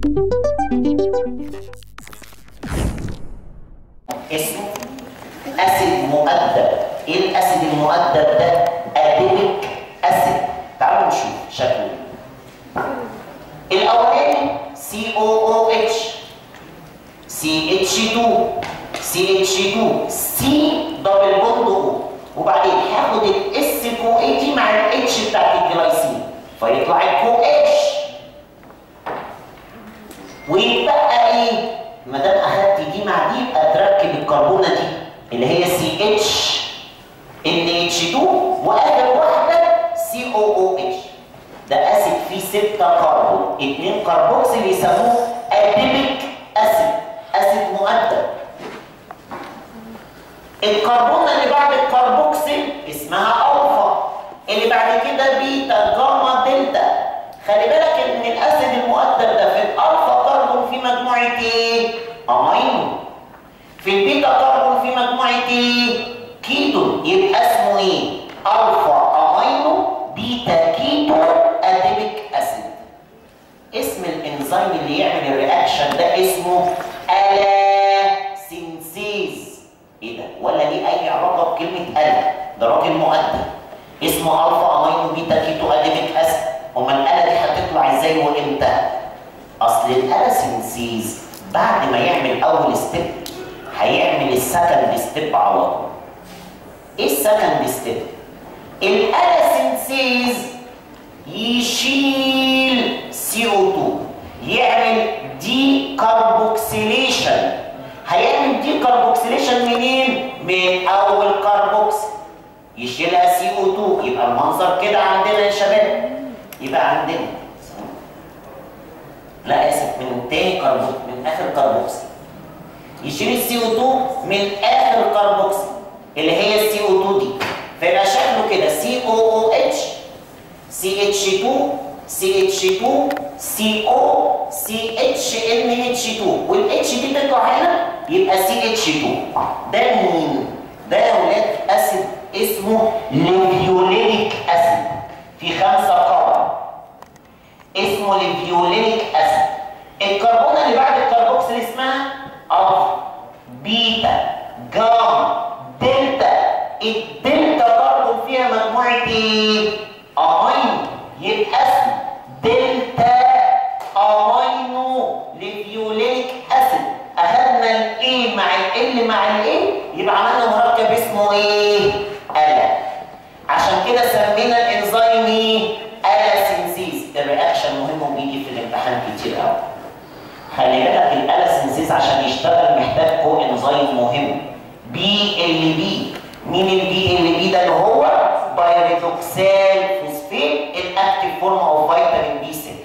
اسمه اسيد مؤدب ايه الاسيد المؤدب ده اديبك اسيد تعالوا نشوف شكله إيه. الاولاني سي او او اتش سي اتش 2 سي اتش 2 سي دبل بوند او وبعدين هاخد الاس كو اي دي مع الاتش بتاعت الجلايسين فيطلع الكو اتش ويتبقى ايه؟ ما دام اخدت دي مع دي يبقى تركب الكربونه دي اللي هي سي اتش ان اتش 2 واخر واحده سي او او اتش ده اسيد فيه 6 كربون 2 كربوكسيل يسموه اديبيك اسيد اسيد مؤدب الكربونه اللي بعد الكربوكسيل اسمها الفا اللي بعد كده بيتا جاما دلتا خلي بالك ان الاسيد المؤدب ده في الالفا كربون في مجموعه ايه؟ امينو في البيتا كربون في مجموعه ايه؟ كيتون يبقى اسمه ايه؟ الفا امينو بيتا كيتو اديبيك اسيد اسم الانزيم اللي يعمل الرياكشن ده اسمه الا سينسيز ايه ده؟ ولا ليه اي علاقه بكلمه الا ده راجل مؤدب اسمه الفا امينو بيتا كيتو اديبيك اسيد امال الاله دي هتطلع ازاي وامتى؟ اصل الاله سينسيز بعد ما يعمل اول ستيب هيعمل السكند ستيب على طول ايه السكند ستيب؟ الاله سينسيز يشيل سي او 2 يعمل دي كاربوكسيليشن هيعمل دي كاربوكسيليشن منين؟ من اول كاربوكس يشيلها سي او 2 يبقى المنظر كده عندنا يا شباب يبقى عندنا لا اسف من تاني كربوكس من اخر كربوكس يشيل السي او 2 من اخر كربوكس اللي هي السي او 2 دي فيبقى شكله كده سي او او اتش سي اتش 2 سي اتش 2 سي او سي اتش ان اتش 2 والاتش دي تطلع هنا يبقى سي اتش 2 ده مين؟ ده يا ولاد اسيد اسمه ليفيولينيك اسيد في خمسه كربون اسمه ليفيولينيك اسيد الكربونه اللي بعد الكربوكسيل اسمها الفا بيتا جاما دلتا الدلتا كربون فيها مجموعه ايه؟ امينو يبقى اسمه دلتا امينو ليفيولينيك اسيد اخذنا الايه مع ال مع الايه يبقى عملنا مركب اسمه ايه؟ الا عشان كده سمينا الانزيم ايه؟ الا سينسيز الرياكشن مهم وبيجي في الامتحان كتير قوي خلي بالك الالا سينسيز عشان يشتغل محتاج كو انزيم مهم بي ال بي مين البي ال بي ده اللي هو بايريدوكسال فوسفيت الاكتيف فورم اوف فيتامين بي 6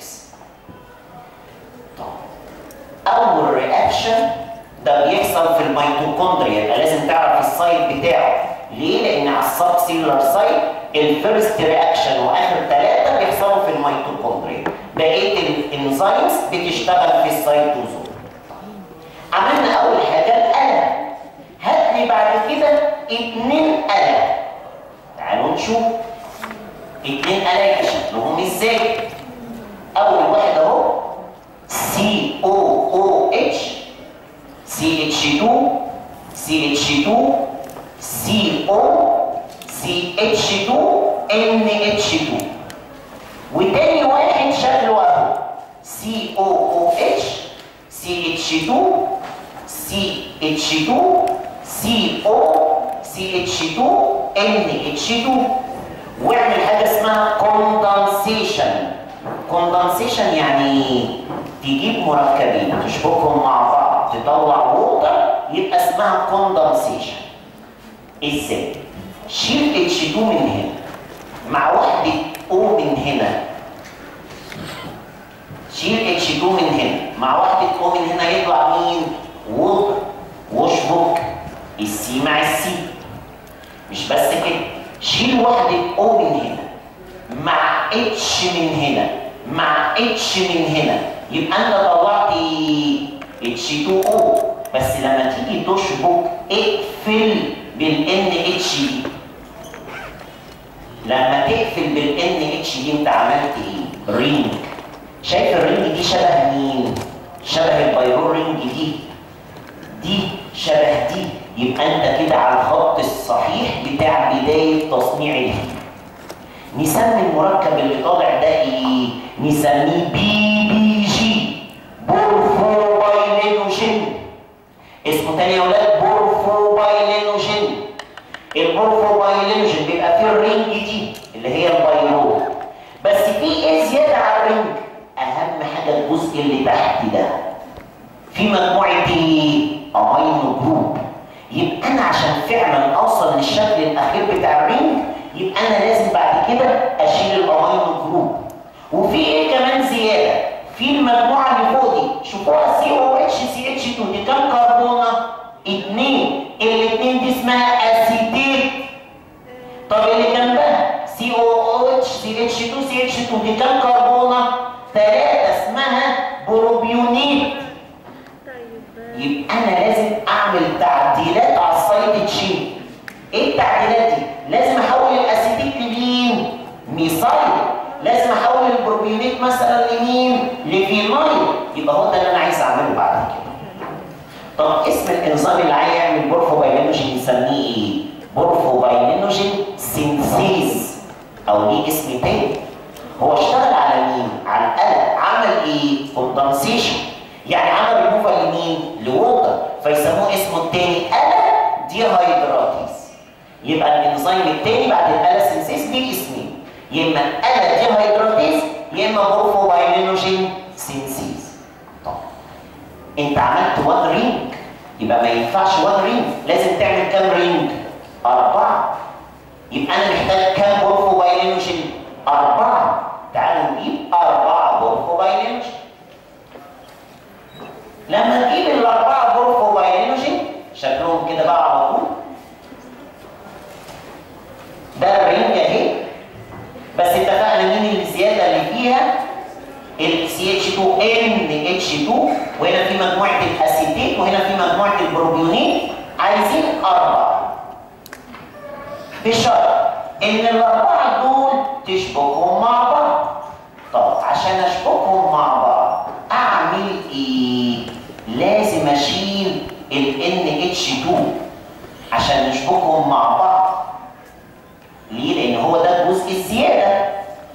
طب اول رياكشن ده بيحصل في الميتوكوندريا يبقى لازم تعرف السايت بتاعه ليه؟ لان على السب سيلولار سايت الفيرست رياكشن واخر ثلاثه بيحصلوا في الميتوكوندريا بقيه الانزيمز بتشتغل في السيتوزوم عملنا اول حاجه القلم هات لي بعد كده اتنين قلم تعالوا نشوف اتنين قلم شكلهم ازاي اول واحد اهو سي او او اتش سي اتش 2 سي اتش 2 سي او سي اتش 2 ان اتش 2 وتاني واحد شكله اهو سي او او اتش سي اتش 2 سي اتش 2 سي او سي اتش 2 ان اتش 2 واعمل حاجه اسمها كوندنسيشن كوندنسيشن يعني تجيب مركبين تشبكهم مع بعض تطلع ووتر يبقى اسمها كوندنسيشن ازاي شيل اتش 2 من هنا مع وحده او من هنا شيل اتش 2 من هنا مع وحده او من هنا يطلع مين ووتر واشبك السي مع السي مش بس كده شيل وحده او من هنا مع اتش من هنا مع اتش من هنا يبقى انت طلعت اتش 2 او بس لما تيجي تشبك اقفل بالان اتش دي لما تقفل بالان اتش دي انت عملت ايه؟ رينج شايف الرينج دي شبه مين؟ شبه البيرورينج دي دي شبه دي يبقى انت كده على الخط الصحيح بتاع بدايه تصنيع الهيم نسمي المركب اللي طالع ده ايه نسميه بي بي جي بورفوبايلينوجين اسمه تاني يا ولاد بورفوبايلينوجين البورفوبايلينوجين بيبقى فيه الرينج دي اللي هي البيرول بس في ايه زياده على الرينج اهم حاجه الجزء اللي تحت ده في مجموعه ايه امينو جروب يبقى انا عشان فعلا اوصل للشكل الاخير بتاع الرينج يبقى انا لازم بعد كده اشيل الامينو جروب وفي ايه كمان زياده في المجموعه اللي فوق دي شوفوها سي او اتش سي اتش 2 دي كام كربونه؟ اثنين الاثنين دي اسمها اسيتيت طب اللي جنبها سي او اتش سي اتش 2 سي اتش 2 دي كام كربونه؟ ثلاثه اسمها بروبيونيت يبقى انا لازم اعمل تعديلات على السايد تشين ايه التعديلات دي لازم احول الاسيتيك لمين ميثايل لازم احول البروبيونيت مثلا لمين لفينايل يبقى هو ده اللي انا عايز اعمله بعد كده طب اسم الانزيم اللي عايز يعمل بورفوبايلينوجين نسميه ايه بورفوبايلينوجين سينثيز او ليه اسم تاني هو اشتغل على مين على القلب عمل ايه كوندنسيشن يعني عمل ريموفال لمين؟ لووتر فيسموه اسمه التاني ألا ديهايدراتيز يبقى الانزيم التاني بعد الألا سينسيس ليه اسمين يا اما ألا ديهايدراتيز يا اما بورفوبايلينوجين سينسيز طب انت عملت وان رينج يبقى ما ينفعش وان رينج لازم تعمل كام رينج؟ أربعة يبقى أنا محتاج كام بورفوبايلينوجين؟ أربعة تعالوا نجيب أربعة بورفوبايلينوجين لما تجيب الاربعه بورفوبايلينوجين شكلهم كده بقى على طول ده الرينج اهي بس اتفقنا مين اللي الزياده اللي فيها ال CH2 NH2 وهنا في مجموعه الاسيتيت وهنا في مجموعه البروبيونين عايزين اربعه بشرط ان الاربعه دول تشبكهم مع بعض طب عشان اشبكهم مع بعض اعمل ايه لازم اشيل ال NH2 عشان نشبكهم مع بعض ليه لان هو ده الجزء الزياده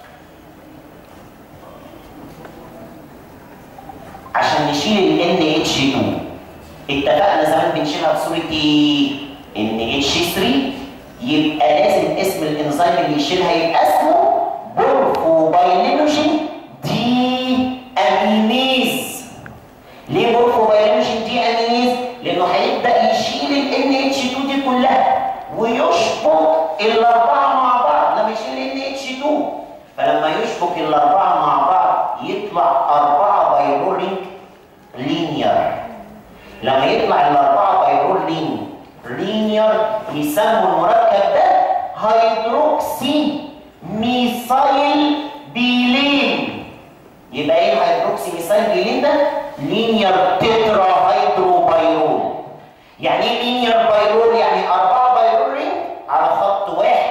عشان نشيل ال NH2 اتفقنا زمان بنشيلها بصوره ايه NH3 يبقى لازم اسم الانزيم اللي يشيلها يبقى اسمه بورفوبايلينوجين دي امينيز ليه بورفوبايلينوجين دي امينيز لانه هيبدا يشيل ال NH2 دي كلها ويشبك الاربعه مع بعض لما يشيل ال NH2 فلما يشبك الاربعه مع بعض يطلع اربعه بايرولينج لينير لما يطلع الاربعه بايرولينج لينير يسموا المركب ده هيدروكسي ميثايل بيلين يبقى ايه الهيدروكسي ميثايل بيلين ده لينير تترا هيدروبايرول يعني ايه لينير بايرول يعني اربعه بايرولين على خط واحد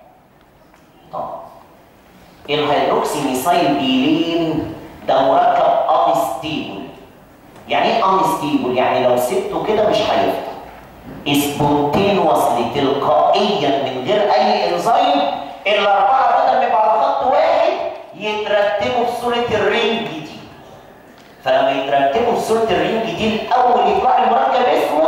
طب الهيدروكسي ميثايل بيلين ده مركب انستيبل يعني ايه انستيبل يعني لو سبته كده مش هيفتح سبونتينوسلي تلقائيا من غير اي انزيم الاربعه بدل ما يبقوا على خط واحد يترتبوا في صوره الرينج دي فلما يترتبوا في صوره الرينج دي الاول يطلع المركب اسمه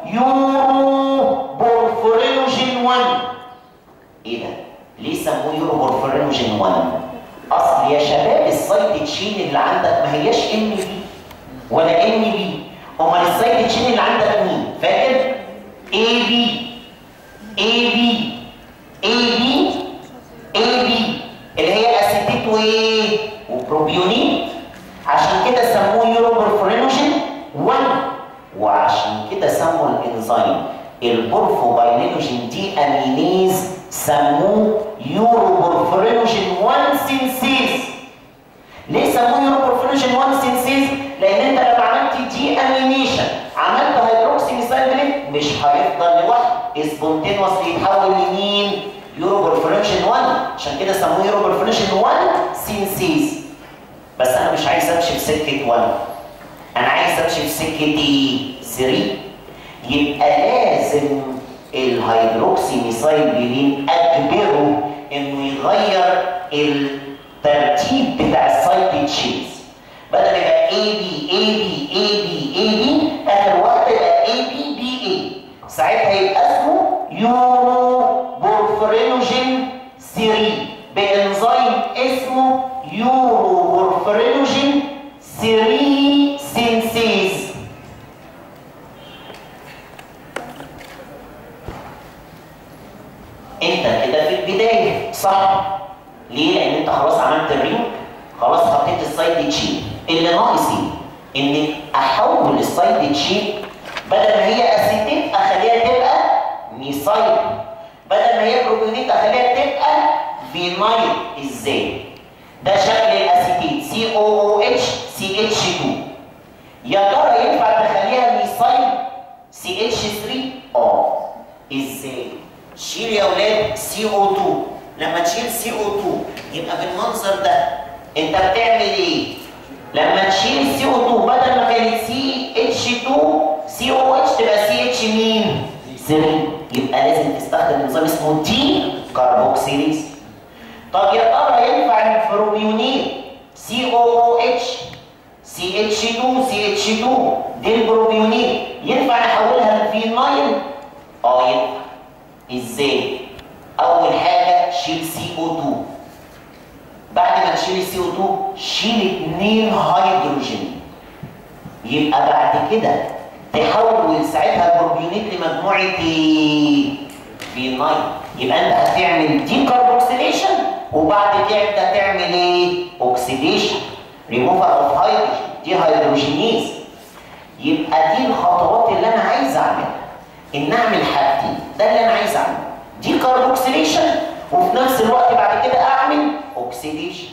يورو بورفورينوجين 1 ايه ده؟ ليه سموه يورو بورفورينوجين 1 اصل يا شباب السايد تشين اللي عندك ما هياش ام بي ولا ام بي امال السايد تشين اللي عندك مين؟ فاكر؟ اي بي اي بي اي بي اي بي اللي هي اسيتيت وايه؟ وبروبيونين عشان كده سموه يوروبورفورينوجين 1 وعشان كده سموا الانزيم البورفوبايلينوجين دي امينيز سموه يوروبورفورينوجين 1 سينسيز ليه سموه يوروبورفورينوجين 1 سينسيز؟ لان انت لما عملت دي امينيشن عملت هيدروكسي ميثايل مش هيفضل لوحده سبونتينوس يتحول لمين؟ يوروبورفورينوجين 1 عشان كده سموه يوروبورفورينوجين 1 سينسيز بس انا مش عايز امشي في سكه 1 انا عايز امشي في سكه ايه 3 يبقى لازم الهيدروكسي ميثايل اجبره انه يغير الترتيب بتاع السايد تشينز بدل ما يبقى اي بي اي بي اي بي اي بي اخر واحده يبقى اي بي بي اي ساعتها يبقى اسمه يورو بورفرينوجين 3 بانزيم اسمه يورو بورفرينوجين 3 سينسيز انت كده في البدايه صح ليه لان انت خلاص عملت الرينج خلاص حطيت السايد تشين اللي ناقص ايه ان احول السايد تشين بدل ما هي اسيتيت اخليها تبقى ميثايل بدل ما هي بروبيونيت اخليها تبقى فينايل ازاي ده شكل الاسيتيت سي او او اتش سي اتش 2 يا ترى ينفع تخليها ميثايل سي اتش 3 اه ازاي شيل يا اولاد سي او 2 لما تشيل سي او 2 يبقى بالمنظر ده انت بتعمل ايه لما تشيل سي او 2 بدل ما كانت سي اتش 2 سي او اتش تبقى سي اتش مين 3 يبقى لازم تستخدم نظام اسمه دي كاربوكسيليز طب يا ترى ينفع البروبيونين سي او او اتش سي اتش 2 سي اتش 2 دي البروبيونين ينفع نحولها لفينايل اه ينفع ازاي اول حاجه شيل سي او 2 بعد ما تشيل السي او 2 شيل اثنين هيدروجين يبقى بعد كده تحول ساعتها البروبيونيت لمجموعه ايه؟ فينايل يبقى انت هتعمل دي كاربوكسيليشن وبعد كده انت هتعمل ايه؟ اوكسيديشن ريموفر اوف هيدروجين دي هيدروجينيز يبقى دي الخطوات اللي انا عايز اعملها ان اعمل حاجتين ده اللي انا عايز اعمله دي كاربوكسيليشن وفي نفس الوقت بعد كده اعمل اوكسيديشن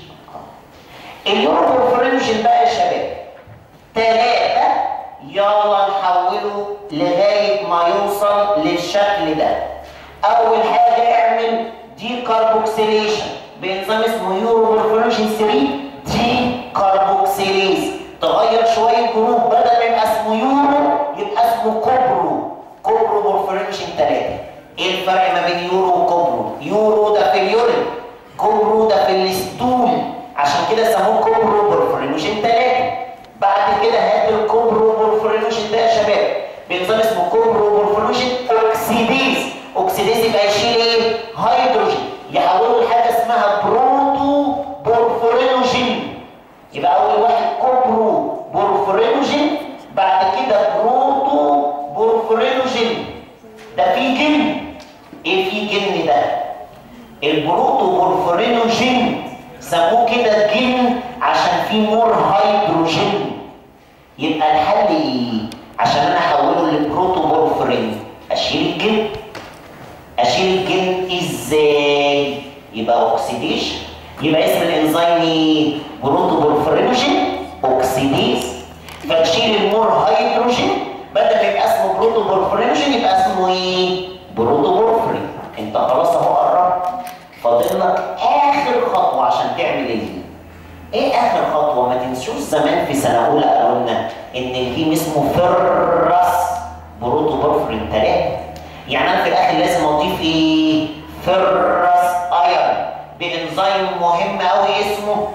اليوروبورفرينجين بقى يا شباب ثلاثة يلا نحوله لغاية ما يوصل للشكل ده أول حاجة اعمل دي كاربوكسيليشن بنظام اسمه يوروبورفرينجين 3 دي كاربوكسيليز تغير شوية جروب بدل ما يبقى اسمه يورو يبقى اسمه كوبرو كوبرو بورفرينجين 3 ايه الفرق ما بين يورو وكوبرو؟ يورو ده في اليورين كوبرو ده في الستول عشان كده سموه كوبرو بورفرينوجين 3 بعد كده هات الكوبرو بورفرينوجين ده يا شباب بنظام اسمه كوبرو بورفرينوجين اوكسيديز اوكسيديز يبقى يشيل ايه؟ هيدروجين يحوله لحاجه اسمها بروتو بورفرينوجين يبقى اول واحد كوبرو بورفرينوجين بعد كده بروتو بورفرينوجين ده في جن ايه في جن ده البروتو بورفرينوجين سموه كده جن عشان فيه مور هيدروجين يبقى الحل ايه عشان انا احوله لبروتو بورفرين اشيل الجن اشيل الجن ازاي يبقى اوكسيديشن يبقى اسم الانزيم ايه بروتو بورفرينوجين اوكسيديز فتشيل المور هيدروجين بدل ما يبقى اسمه بروتو بورفرينوجين يبقى اسمه ايه بروتو بورفرين انت خلاص اهو قربت فاضل لك اخر خطوه عشان تعمل ايه ايه اخر خطوه ما تنسوش زمان في سنه اولى قالوا لنا ان الهيم اسمه فرس بروتو بورفرين 3 يعني انا في الاخر لازم اضيف ايه فرس ايرون بانزيم مهم قوي اسمه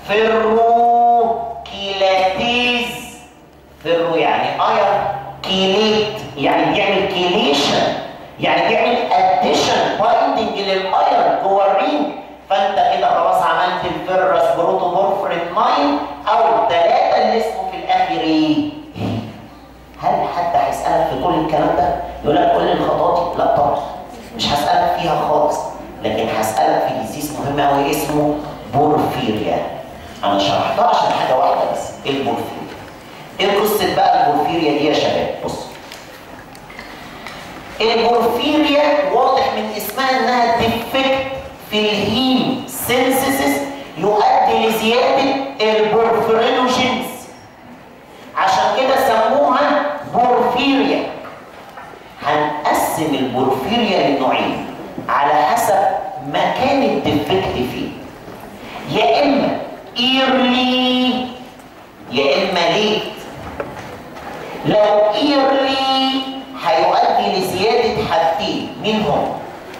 فيرو كيلاتيز فيرو يعني ايرون كيليت يعني بيعمل كيليشن يعني بيعمل اديشن بايندنج للايرون جوه الرينج فانت كده خلاص عملت الفيرس بروتومورفرين 9 او ثلاثه اللي اسمه في الاخر ايه؟ هل حد هيسالك في كل الكلام ده؟ يقول لك كل الخطوات لا طبعا مش هسالك فيها خالص لكن هسالك في ديزيز مهم قوي اسمه بورفيريا انا شرحتها عشان حاجه واحده بس البورفيريا ايه قصه بقى البورفيريا دي يا شباب؟ بصوا البورفيريا واضح من اسمها انها ديفكت في الهيم سينسيسس يؤدي لزياده البورفرينوجينز عشان كده سموها بورفيريا هنقسم البورفيريا لنوعين على حسب مكان الديفكت فيه يا اما ايرلي يا اما ليت مين هم؟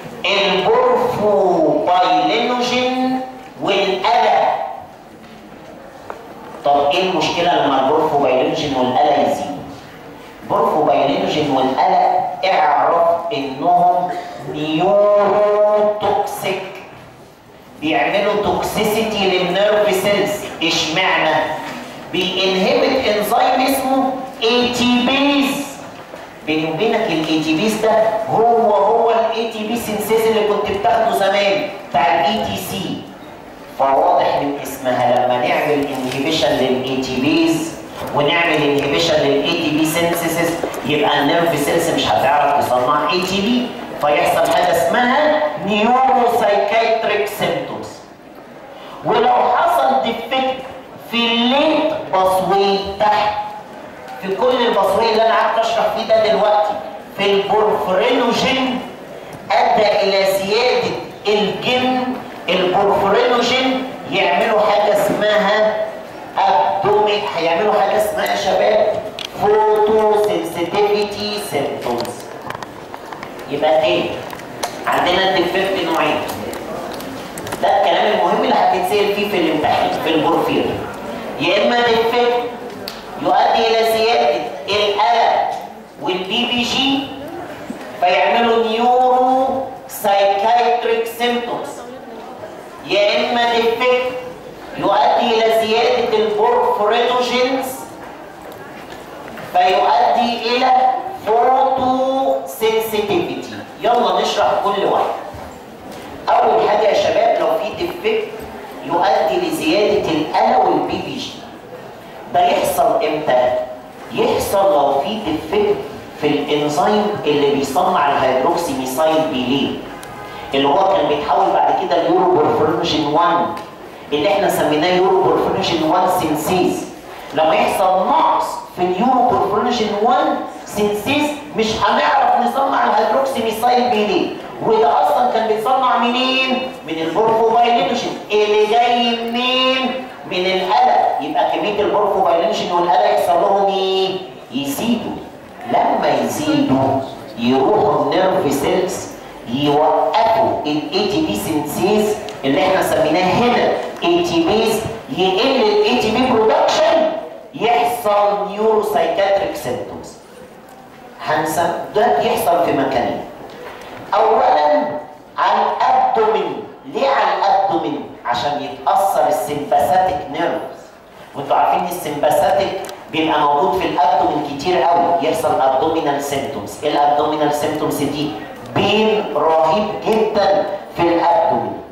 البورفوبايلينوجين والألا طب ايه المشكلة لما البورفوبايلينوجين والألا يزيدوا؟ البورفوبايلينوجين والألا اعرف انهم نيوروتوكسيك بيعملوا توكسيسيتي للنيرف سيلز اشمعنى؟ بينهبت انزيم اسمه اي تي بيز بيني وبينك الاي تي بيز ده هو هو الاي تي بي سينسيز اللي كنت بتاخده زمان بتاع الاي تي سي فواضح من اسمها لما نعمل انهبيشن للاي تي بيز ونعمل انهبيشن للاي تي بي سينسيسز يبقى النيرف سيلز مش هتعرف تصنع اي تي بي فيحصل حاجه اسمها نيوروسايكايتريك سيمتومز ولو حصل ديفكت في الليت بصوي تحت في كل البصوي اللي انا قعدت اشرح فيه ده دلوقتي في البورفرينوجين ادى الى زياده الجن البورفرينوجين يعملوا حاجه اسمها ابدومين هيعملوا حاجه اسمها يا شباب فوتو سنسيتيفيتي سيمبتومز يبقى ايه عندنا الديفكت نوعين ده الكلام المهم اللي هتتسال فيه في الامتحان في البورفير يا اما ديفكت يؤدي الى زياده الالم والبي بي جي فيعملوا نيورو سايكايتريك سيمبتومز يا اما ديفكت يؤدي الى زياده البورفورينوجينز فيؤدي الى فوتو سنسيتيفيتي يلا نشرح كل واحد اول حاجه يا شباب لو في ديفكت يؤدي لزياده الالم والبي بي جي ده يحصل امتى يحصل لو في ديفكت في الانزيم اللي بيصنع الهيدروكسي ميثايل بيلين اللي هو كان بيتحول بعد كده ليوروبورفينوجين 1 اللي احنا سميناه يوروبورفينوجين 1 سينسيز لما يحصل نقص في اليوروبورفينوجين 1 سينسيز مش هنعرف نصنع الهيدروكسي ميثايل بيلين وده اصلا كان بيتصنع منين؟ من البورفوبايلينوجين اللي جاي منين؟ من القلق يبقى كميه البورفوبايلينوجين والقلق يحصل لهم ايه؟ يزيدوا لما يزيدوا يروحوا النيرف سيلز يوقفوا الاي تي بي سينسيز اللي احنا سميناه هنا اي تي بيز يقل الاي تي بي برودكشن يحصل نيورو سايكاتريك سيمبتومز هنسم ده بيحصل في مكانين اولا على الابدومين ليه على الابدومين عشان يتاثر السمباثيك نيرفز وانتوا عارفين السمباثيك بيبقى موجود في الابدومين كتير قوي يحصل ابدومينال سيمبتومز ايه الابدومينال سيمبتومز دي بين رهيب جدا في الابدومين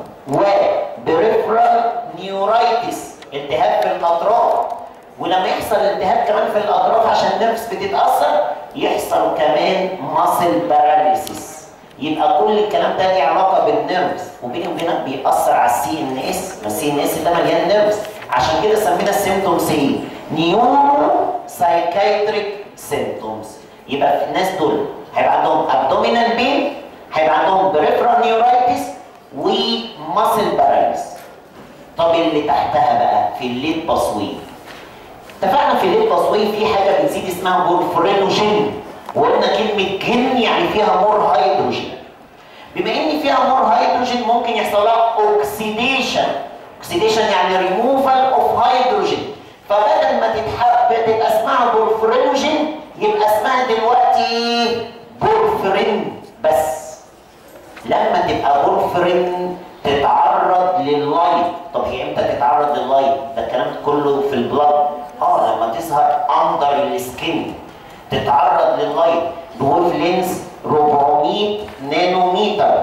وبريفرال نيورايتس التهاب في الاطراف ولما يحصل التهاب كمان في الاطراف عشان النفس بتتاثر يحصل كمان ماسل باراليسيس يبقى كل الكلام ده ليه علاقه بالنيرفز وبيني وبينك بيأثر على السي ان اس والسي ان اس ده مليان نيرفز عشان كده سمينا السيمتومز ايه؟ نيورو سايكايتريك سيمتومز يبقى في الناس دول هيبقى عندهم ابدومينال بين هيبقى عندهم بريفرال نيورايتس وماسل باراليس طب اللي تحتها بقى في الليد بصوي اتفقنا في الليد بصوي في حاجه بتزيد اسمها بورفرينوجين وقلنا كلمه جن يعني فيها مور هيدروجين بما ان فيها مور هيدروجين ممكن يحصل لها اوكسيديشن اوكسيديشن يعني ريموفال اوف هيدروجين فبدل ما تتحب تبقى اسمها بورفرينوجين يبقى اسمها دلوقتي بورفرين بس لما تبقى بورفرين تتعرض لللايت طب هي امتى تتعرض لللايت ده الكلام كله في البلد اه لما تظهر اندر السكين تتعرض لللايت بويف لينز 400 نانومتر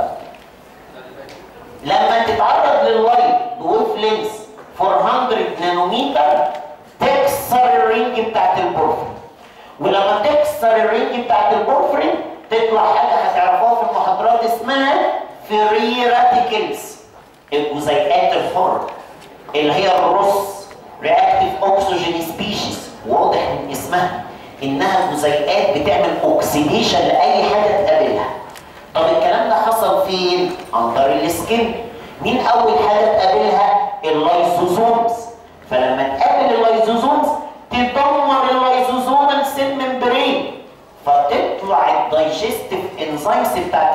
لما تتعرض لللايت بويف لينز 400 نانومتر تكسر الرينج بتاعت البورفرين ولما تكسر الرينج بتاعت البورفرين تطلع حاجه هتعرفوها في المحاضرات اسمها فري راديكلز الجزيئات الحره اللي هي الرص رياكتيف اوكسجين سبيشيز واضح من اسمها انها جزيئات بتعمل اوكسيديشن لاي حاجه تقابلها طب الكلام ده حصل فين؟ اندر السكين مين اول حاجه تقابلها؟ اللايزوزومز فلما تقابل اللايزوزومز تدمر اللايزوزومال سيل ممبرين فتطلع الدايجستيف انزيمز بتاعت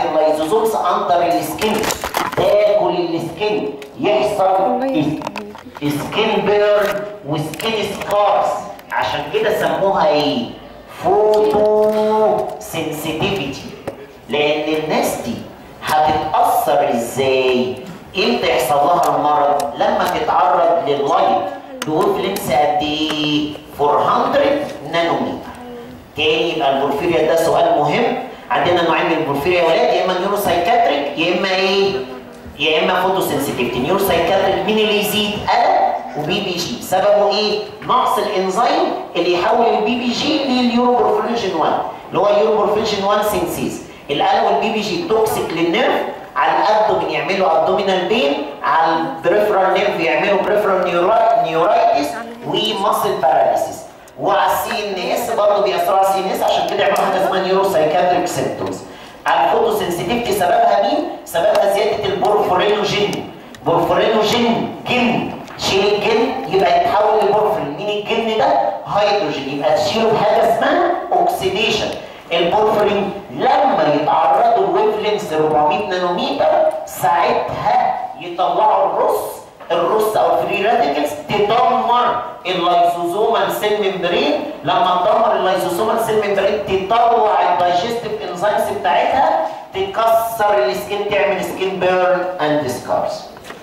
اللايزوزومز اندر السكين تاكل السكين يحصل سكين بيرن وسكين سكارز عشان كده سموها ايه فوتو سنسيتيفيتي لان الناس دي هتتاثر ازاي امتى يحصل لها المرض لما تتعرض لللايت بويفلنس قد ايه 400 نانومتر تاني يبقى البورفيريا ده سؤال مهم عندنا نوعين من البورفيريا يا ولاد يا اما نيورو سايكاتريك يا اما ايه يا اما فوتو سنسيتيفيتي نيورو سايكاتريك مين اللي يزيد قلق وبي بي جي سببه ايه نقص الانزيم اللي يحول البي بي جي لليوروبورفيرينجين 1 اللي هو اليوروبورفيرينجين 1 سينسيز القلق والبي بي جي توكسيك للنيرف على الابدومين يعملوا ابدومينال بين على البريفرال نيرف يعملوا بريفرال نيورايتس وماسل باراليسيس وعلى السي ان اس برضه بيأثروا على السي ان اس عشان كده يعملوا حاجه اسمها نيورو سايكاتريك سيمبتومز على الفوتو سنسيتيفيتي سببها مين؟ سببها زياده البورفورينوجين بورفورينوجين جن شيل الجن يبقى يتحول لبورفرين مين الجن ده؟ هيدروجين يبقى تشيله بحاجه اسمها اوكسيديشن البورفرين لما يتعرضوا لويفلنس 400 نانومتر ساعتها يطلعوا الرص الرص او الفري راديكلز تدمر اللايزوزومال سيل ممبرين لما تدمر اللايزوزومال سيل ممبرين تطلع الدايجستيف انزيمز بتاعتها تكسر السكين تعمل سكين بيرن اند سكارز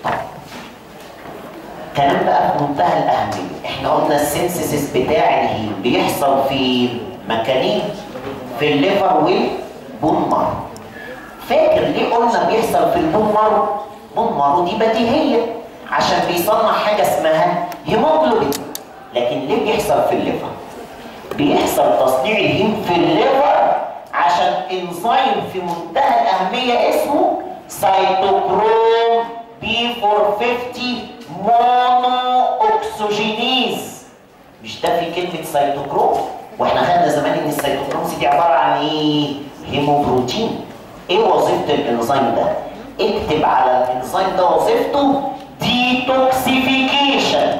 كلام بقى في منتهى الاهميه احنا قلنا السينسيس بتاع الهيم بيحصل في مكانين في الليفر والبون مارو فاكر ليه قلنا بيحصل في البون مارو بون مارو دي بديهيه عشان بيصنع حاجه اسمها هيموجلوبين لكن ليه بيحصل في الليفر بيحصل تصنيع الهيم في الليفر عشان انزيم في منتهى الاهميه اسمه سيتوكروم بي 450 مونو اوكسجينيز مش ده في كلمه سيتوكروم واحنا خدنا زمان ان السيتوكروم دي عباره عن ايه هيموبروتين ايه وظيفه الانزيم ده اكتب على الانزيم ده وظيفته ديتوكسيفيكيشن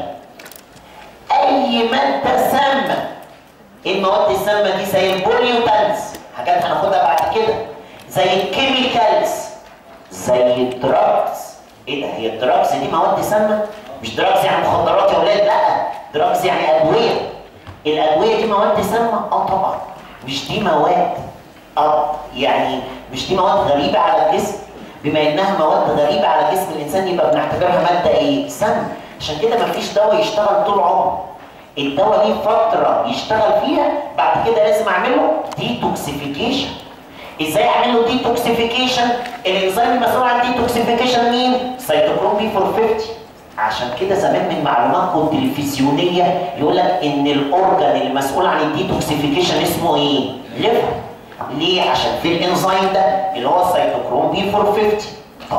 اي ماده سامه ايه المواد السامه دي زي البوليوتانز حاجات هناخدها بعد كده زي الكيميكالز زي الدراجز ايه ده هي الدراجز دي مواد سامه مش دراجز يعني مخدرات يا ولاد لا دراجز يعني ادويه الادويه دي مواد سامه اه طبعا مش دي مواد اه يعني مش دي مواد غريبه على الجسم بما انها مواد غريبه على جسم الانسان يبقى بنعتبرها ماده ايه سم عشان كده مفيش دواء يشتغل طول عمره الدواء ليه فتره يشتغل فيها بعد كده لازم اعمله ديتوكسيفيكيشن ازاي اعمل له ديتوكسيفيكيشن الانزيم المسؤول عن ديتوكسيفيكيشن مين سيتوكروم بي 450 عشان كده زمان من معلوماتكم التلفزيونيه يقول لك ان الاورجان المسؤول عن الديتوكسيفيكيشن اسمه ايه ليفر ليه عشان في الانزيم ده اللي هو السيتوكروم بي 450 طب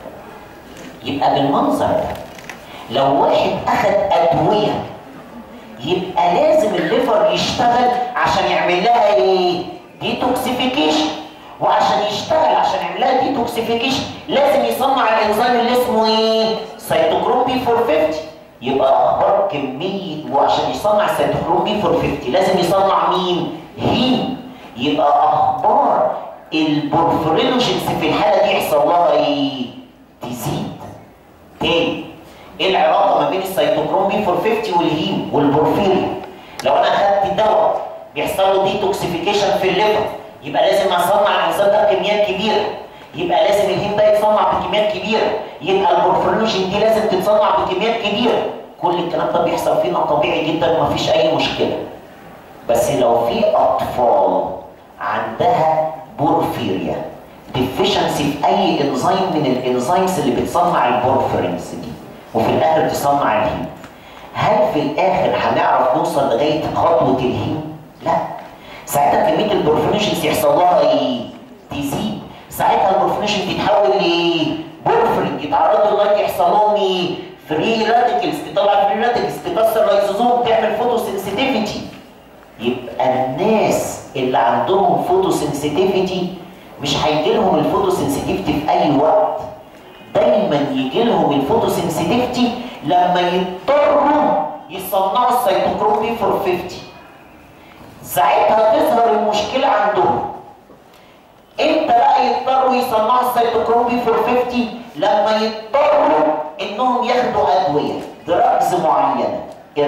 يبقى بالمنظر ده لو واحد اخذ ادويه يبقى لازم الليفر يشتغل عشان يعمل لها ايه ديتوكسيفيكيشن وعشان يشتغل عشان يعمل لها ديتوكسيفيكيشن لازم يصنع الانزيم اللي اسمه ايه سيتوكروم بي 450 يبقى اخبار كميه وعشان يصنع سيتوكروم بي 450 لازم يصنع مين هيم يبقى اخبار البورفرينوجينز في الحاله دي يحصل لها ايه تزيد تاني ايه العلاقه ما بين السيتوكروم بي 450 والهيم والبورفيريا لو انا اخدت دواء بيحصل له ديتوكسيفيكيشن في الليفر يبقى لازم اصنع الانزيم ده بكميات كبيره يبقى لازم الهيم ده يتصنع بكميات كبيره يبقى البورفرينوجين دي لازم تتصنع بكميات كبيره كل الكلام ده بيحصل فينا طبيعي جدا ومفيش اي مشكله بس لو في اطفال عندها بورفيريا ديفيشنسي في اي انزيم من الانزيمز اللي بتصنع البورفرينز دي وفي الاخر تصنع الهيم هل في الاخر هنعرف نوصل لغايه خطوه الهيم؟ لا ساعتها كميه البورفرينشنز يحصل لها ايه؟ تزيد ساعتها البورفرينشن تتحول لبورفرين يتعرضوا للايت يحصل لهم ايه؟ فري راديكلز تطلع فري راديكلز تكسر لايزوزوم تعمل فوتو سنسيتيفيتي يبقى الناس اللي عندهم فوتو سنسيتيفيتي مش هيجي لهم الفوتو سنسيتيفيتي في اي وقت دايما يجي لهم الفوتو سنسيتيفيتي لما يضطروا يصنعوا السيتوكروم بي 450 ساعتها تظهر المشكله عندهم امتى بقى يضطروا يصنعوا السيتوكروم بي 450 لما يضطروا انهم ياخدوا ادويه دراجز معينه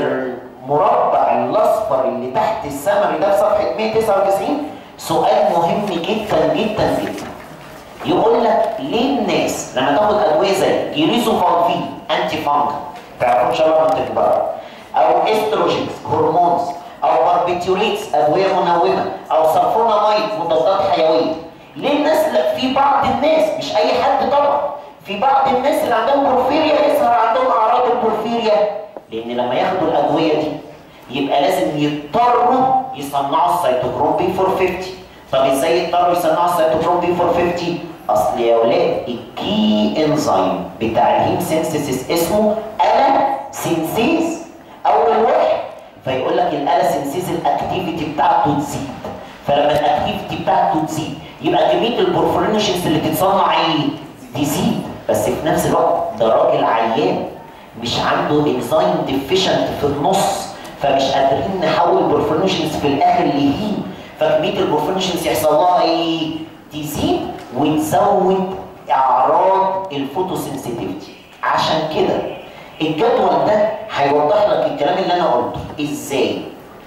المربع الاصفر اللي تحت السمري ده في صفحه 199 سؤال مهم جدا جدا جدا يقول لك ليه الناس لما تاخد ادويه زي جيريزوفالفين انتي فانجل تعرفوا ان شاء الله لما تكبروا او استروجينز هرمونز او باربيتيوليتس ادويه منومه او سلفونامايد مضادات حيويه ليه الناس لا في بعض الناس مش اي حد طبعا في بعض الناس اللي عندهم بورفيريا يظهر عندهم اعراض البورفيريا لان لما ياخدوا الادويه دي يبقى لازم يضطروا يصنعوا السيتوكروم بي 450 طب ازاي يضطروا يصنعوا السيتوكروم بي 450 اصل يا اولاد الكي انزيم بتاع الهيم سينسيس اسمه الا سينسيز اول واحد فيقول لك الالا سينسيز الاكتيفيتي بتاعته تزيد فلما الاكتيفيتي بتاعته تزيد يبقى كميه البورفورينوجينز اللي تتصنع ايه؟ تزيد بس في نفس الوقت ده راجل عيان مش عنده انزيم ديفيشنت في النص فمش قادرين نحول بورفورينوجينز في الاخر لهيم فكميه البورفورينوجينز يحصل لها ايه؟ تزيد وتزود اعراض الفوتوسنسيتيفيتي عشان كده الجدول ده هيوضح لك الكلام اللي انا قلته ازاي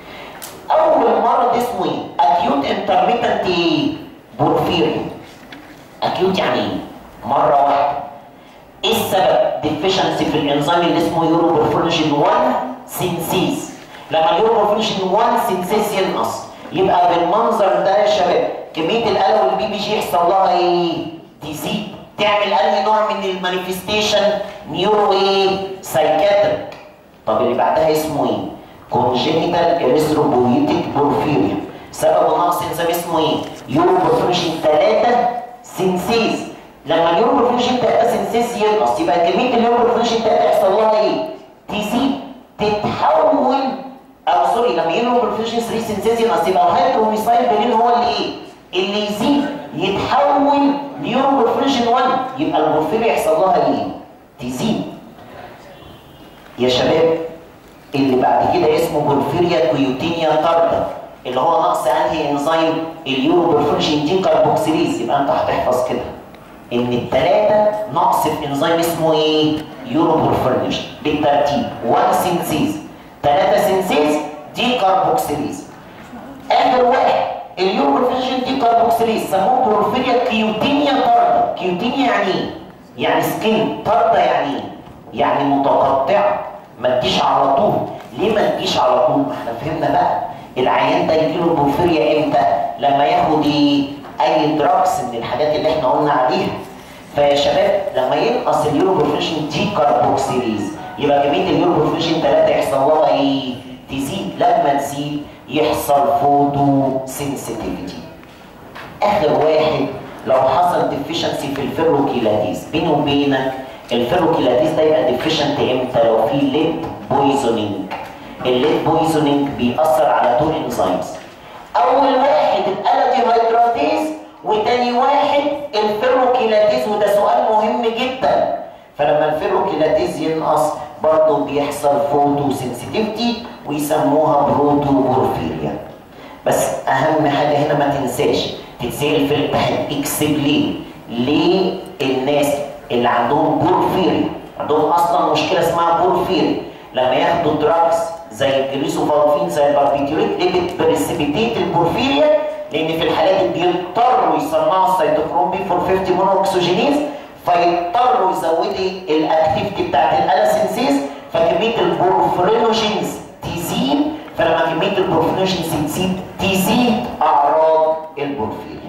اول مرض اسمه ايه اكيوت انترميتنت ايه بورفيريا اكيوت يعني ايه مره واحده ايه السبب ديفيشنسي في الانزيم اللي اسمه يوروبورفينوجين 1 سينسيز لما اليوروبورفينوجين 1 سينسيز ينقص يبقى بالمنظر ده يا شباب كميه الالو والبي بي جي يحصل لها ايه تزيد تعمل انهي نوع من المانيفستيشن نيورو ايه سايكاتريك طب اللي بعدها اسمه ايه كونجينيتال اريثروبويتيك بورفيريا سبب نقص انزيم اسمه ايه يوروبورفينوجين 3 سينسيز لما اليوروبورفينوجين 3 سينسيز ينقص يبقى كميه اليوروبورفينوجين 3 يحصل لها ايه تزيد تتحول او سوري لما اليوروبورفينوجين 3 سينسيز ينقص يبقى الهيدروميثايل بنين هو اللي ايه اللي يزيد يتحول ليوروبورفينوجين 1 يبقى البورفيريا يحصل لها ايه تزيد يا شباب اللي بعد كده اسمه بورفيريا كيوتينيا تاردا اللي هو نقص انهي انزيم اليوروبورفينوجين دي كاربوكسيليز يبقى انت هتحفظ كده ان الثلاثه نقص في انزيم اسمه ايه يوروبورفينوجين بالترتيب 1 سينسيز 3 سينسيز دي كاربوكسيليز اخر واحد اليوروبورفينوجين دي كاربوكسيليز سموه بورفيريا كيوتينيا تاردا كيوتينيا يعني ايه يعني سكين تاردا يعني ايه يعني متقطعه ما تجيش على طول ليه ما تجيش على طول ما احنا فهمنا بقى العيان ده يجيله البورفيريا امتى لما ياخد ايه اي دراكس من الحاجات اللي احنا قلنا عليها فيا شباب لما ينقص اليوروبورفيشن دي كاربوكسيليز يبقى كميه اليوروبورفيشن 3 يحصل لها ايه تزيد لما تزيد يحصل فوتو سنسيتيفيتي اخر واحد لو حصل ديفيشنسي في الفيروكيلاتيز بيني وبينك الفيروكيلاتيز ده يبقى ديفيشنت امتى لو في ليد بويزونينج الليد بويزونينج بيأثر على تو انزيمز اول واحد الالدي هيدراتيز وتاني واحد الفيروكيلاتيز وده سؤال مهم جدا فلما الفيروكيلاتيز ينقص برضه بيحصل فوتو سنسيتيفيتي ويسموها بروتو بورفيريا بس اهم حاجه هنا ما تنساش تتسال في الامتحان اكسبلين ليه الناس اللي عندهم بورفيريا عندهم اصلا مشكله اسمها بورفيريا لما ياخدوا دراجز زي الجليسوفالفين زي الباربيتيوريت ليه بتبريسيبيتيت البورفيريا لان في الحالات دي بيضطروا يصنعوا السيتوكروم بي 450 مونوكسوجينيز فيضطروا يزودوا الاكتيفيتي بتاعت الالاسينسيز فكميه البورفرينوجينز تزيد فلما كميه البورفرينوجينز تزيد تزيد اعراض البورفيريا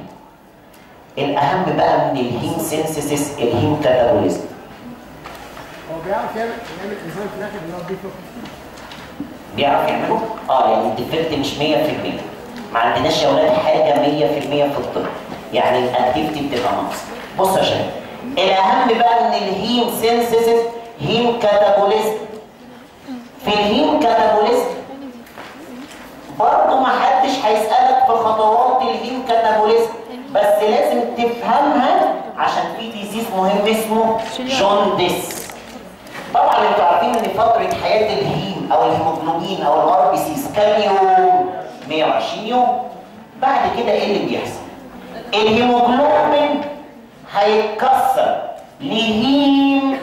الاهم بقى من الهيم سينسيس الهيم كاتابوليزم هو بيعرف يعمل يعمل انزيم في الاخر اللي هو بي 450 بيعرف يعمله؟ اه يعني الديفكت مش 100% ما عندناش يا اولاد حاجه 100% في الطب يعني الاكتيفيتي بتبقى ناقصه بص يا شباب الاهم بقى من الهيم سينسيس هيم كاتابوليزم في الهيم كاتابوليزم برضه ما حدش هيسالك في خطوات الهيم كاتابوليزم بس لازم تفهمها عشان في ديزيز مهم اسمه جوندس طبعا انتوا عارفين ان فتره حياه الهيم او الهيموجلوبين او الار بي سيز كام يوم 120 يوم بعد كده ايه اللي بيحصل الهيموجلوبين هيتكسر لهيم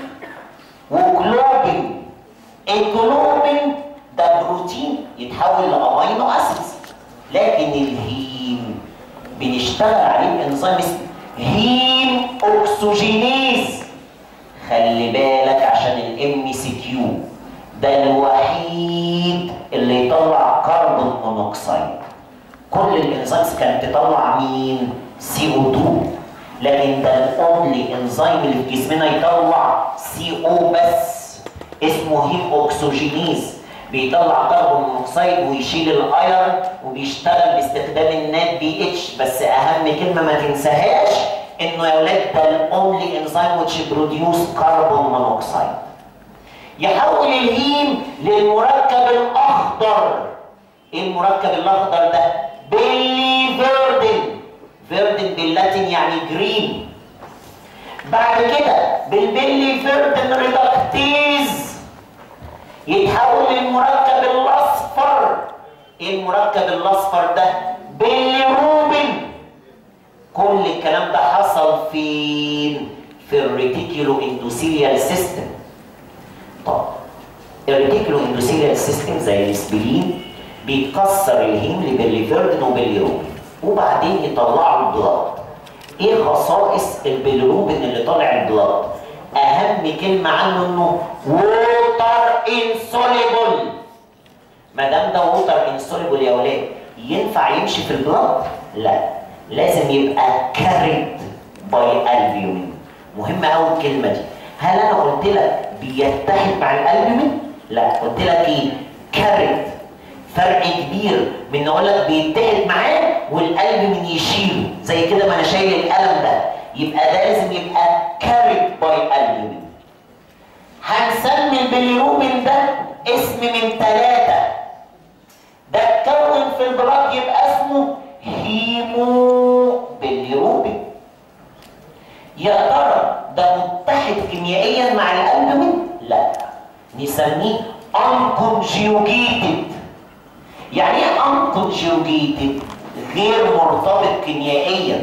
وجلوبين الجلوبين ده بروتين يتحول لامينو اسيدز لكن الهيم بنشتغل عليه بانزيم اسمه هيم اوكسجينيز خلي بالك عشان الام سي كيو ده الوحيد اللي يطلع كربون مونوكسيد كل الانزيمز كانت تطلع مين سي او 2 لكن ده الاونلي انزيم اللي في جسمنا يطلع سي او بس اسمه هيم اوكسجينيز بيطلع كربون مونوكسيد ويشيل الايرون وبيشتغل باستخدام النات بي اتش بس اهم كلمه ما تنساهاش انه يا ولاد ده الاونلي انزيم which produce كربون مونوكسيد يحول الهيم للمركب الاخضر ايه المركب الاخضر ده بيلي فيردن فيردن باللاتين يعني جرين بعد كده بالبيلي فيردن ريدكتيز يتحول للمركب الاصفر ايه المركب الاصفر ده بيليروبين كل الكلام ده حصل فين في الريتيكولو اندوثيليال سيستم طب الريتيكولو اندوثيليال سيستم زي الاسبرين بيكسر الهيم لبيليفيردين وبيليروبين وبعدين يطلعوا البلاد ايه خصائص البيليروبين اللي طالع البلاد اهم كلمه عنه انه ووتر انسوليبل ما دام ده ووتر انسوليبل يا ولاد ينفع يمشي في البلاد لا لازم يبقى كاريد باي البيومين مهمه قوي الكلمه دي هل انا قلت لك بيتحد مع الالبومين لا قلت لك ايه كاريد فرق كبير من اقول لك بيتحد معاه والالبومين يشيله زي كده ما انا شايل القلم ده يبقى ده لازم يبقى كاريد باي البومين هنسمي البيليروبين ده اسم من ثلاثه ده اتكون في البلاد يبقى اسمه هيمو بيليروبين يا ترى ده متحد كيميائيا مع الالبومين لا نسميه unconjugated يعني ايه unconjugated غير مرتبط كيميائيا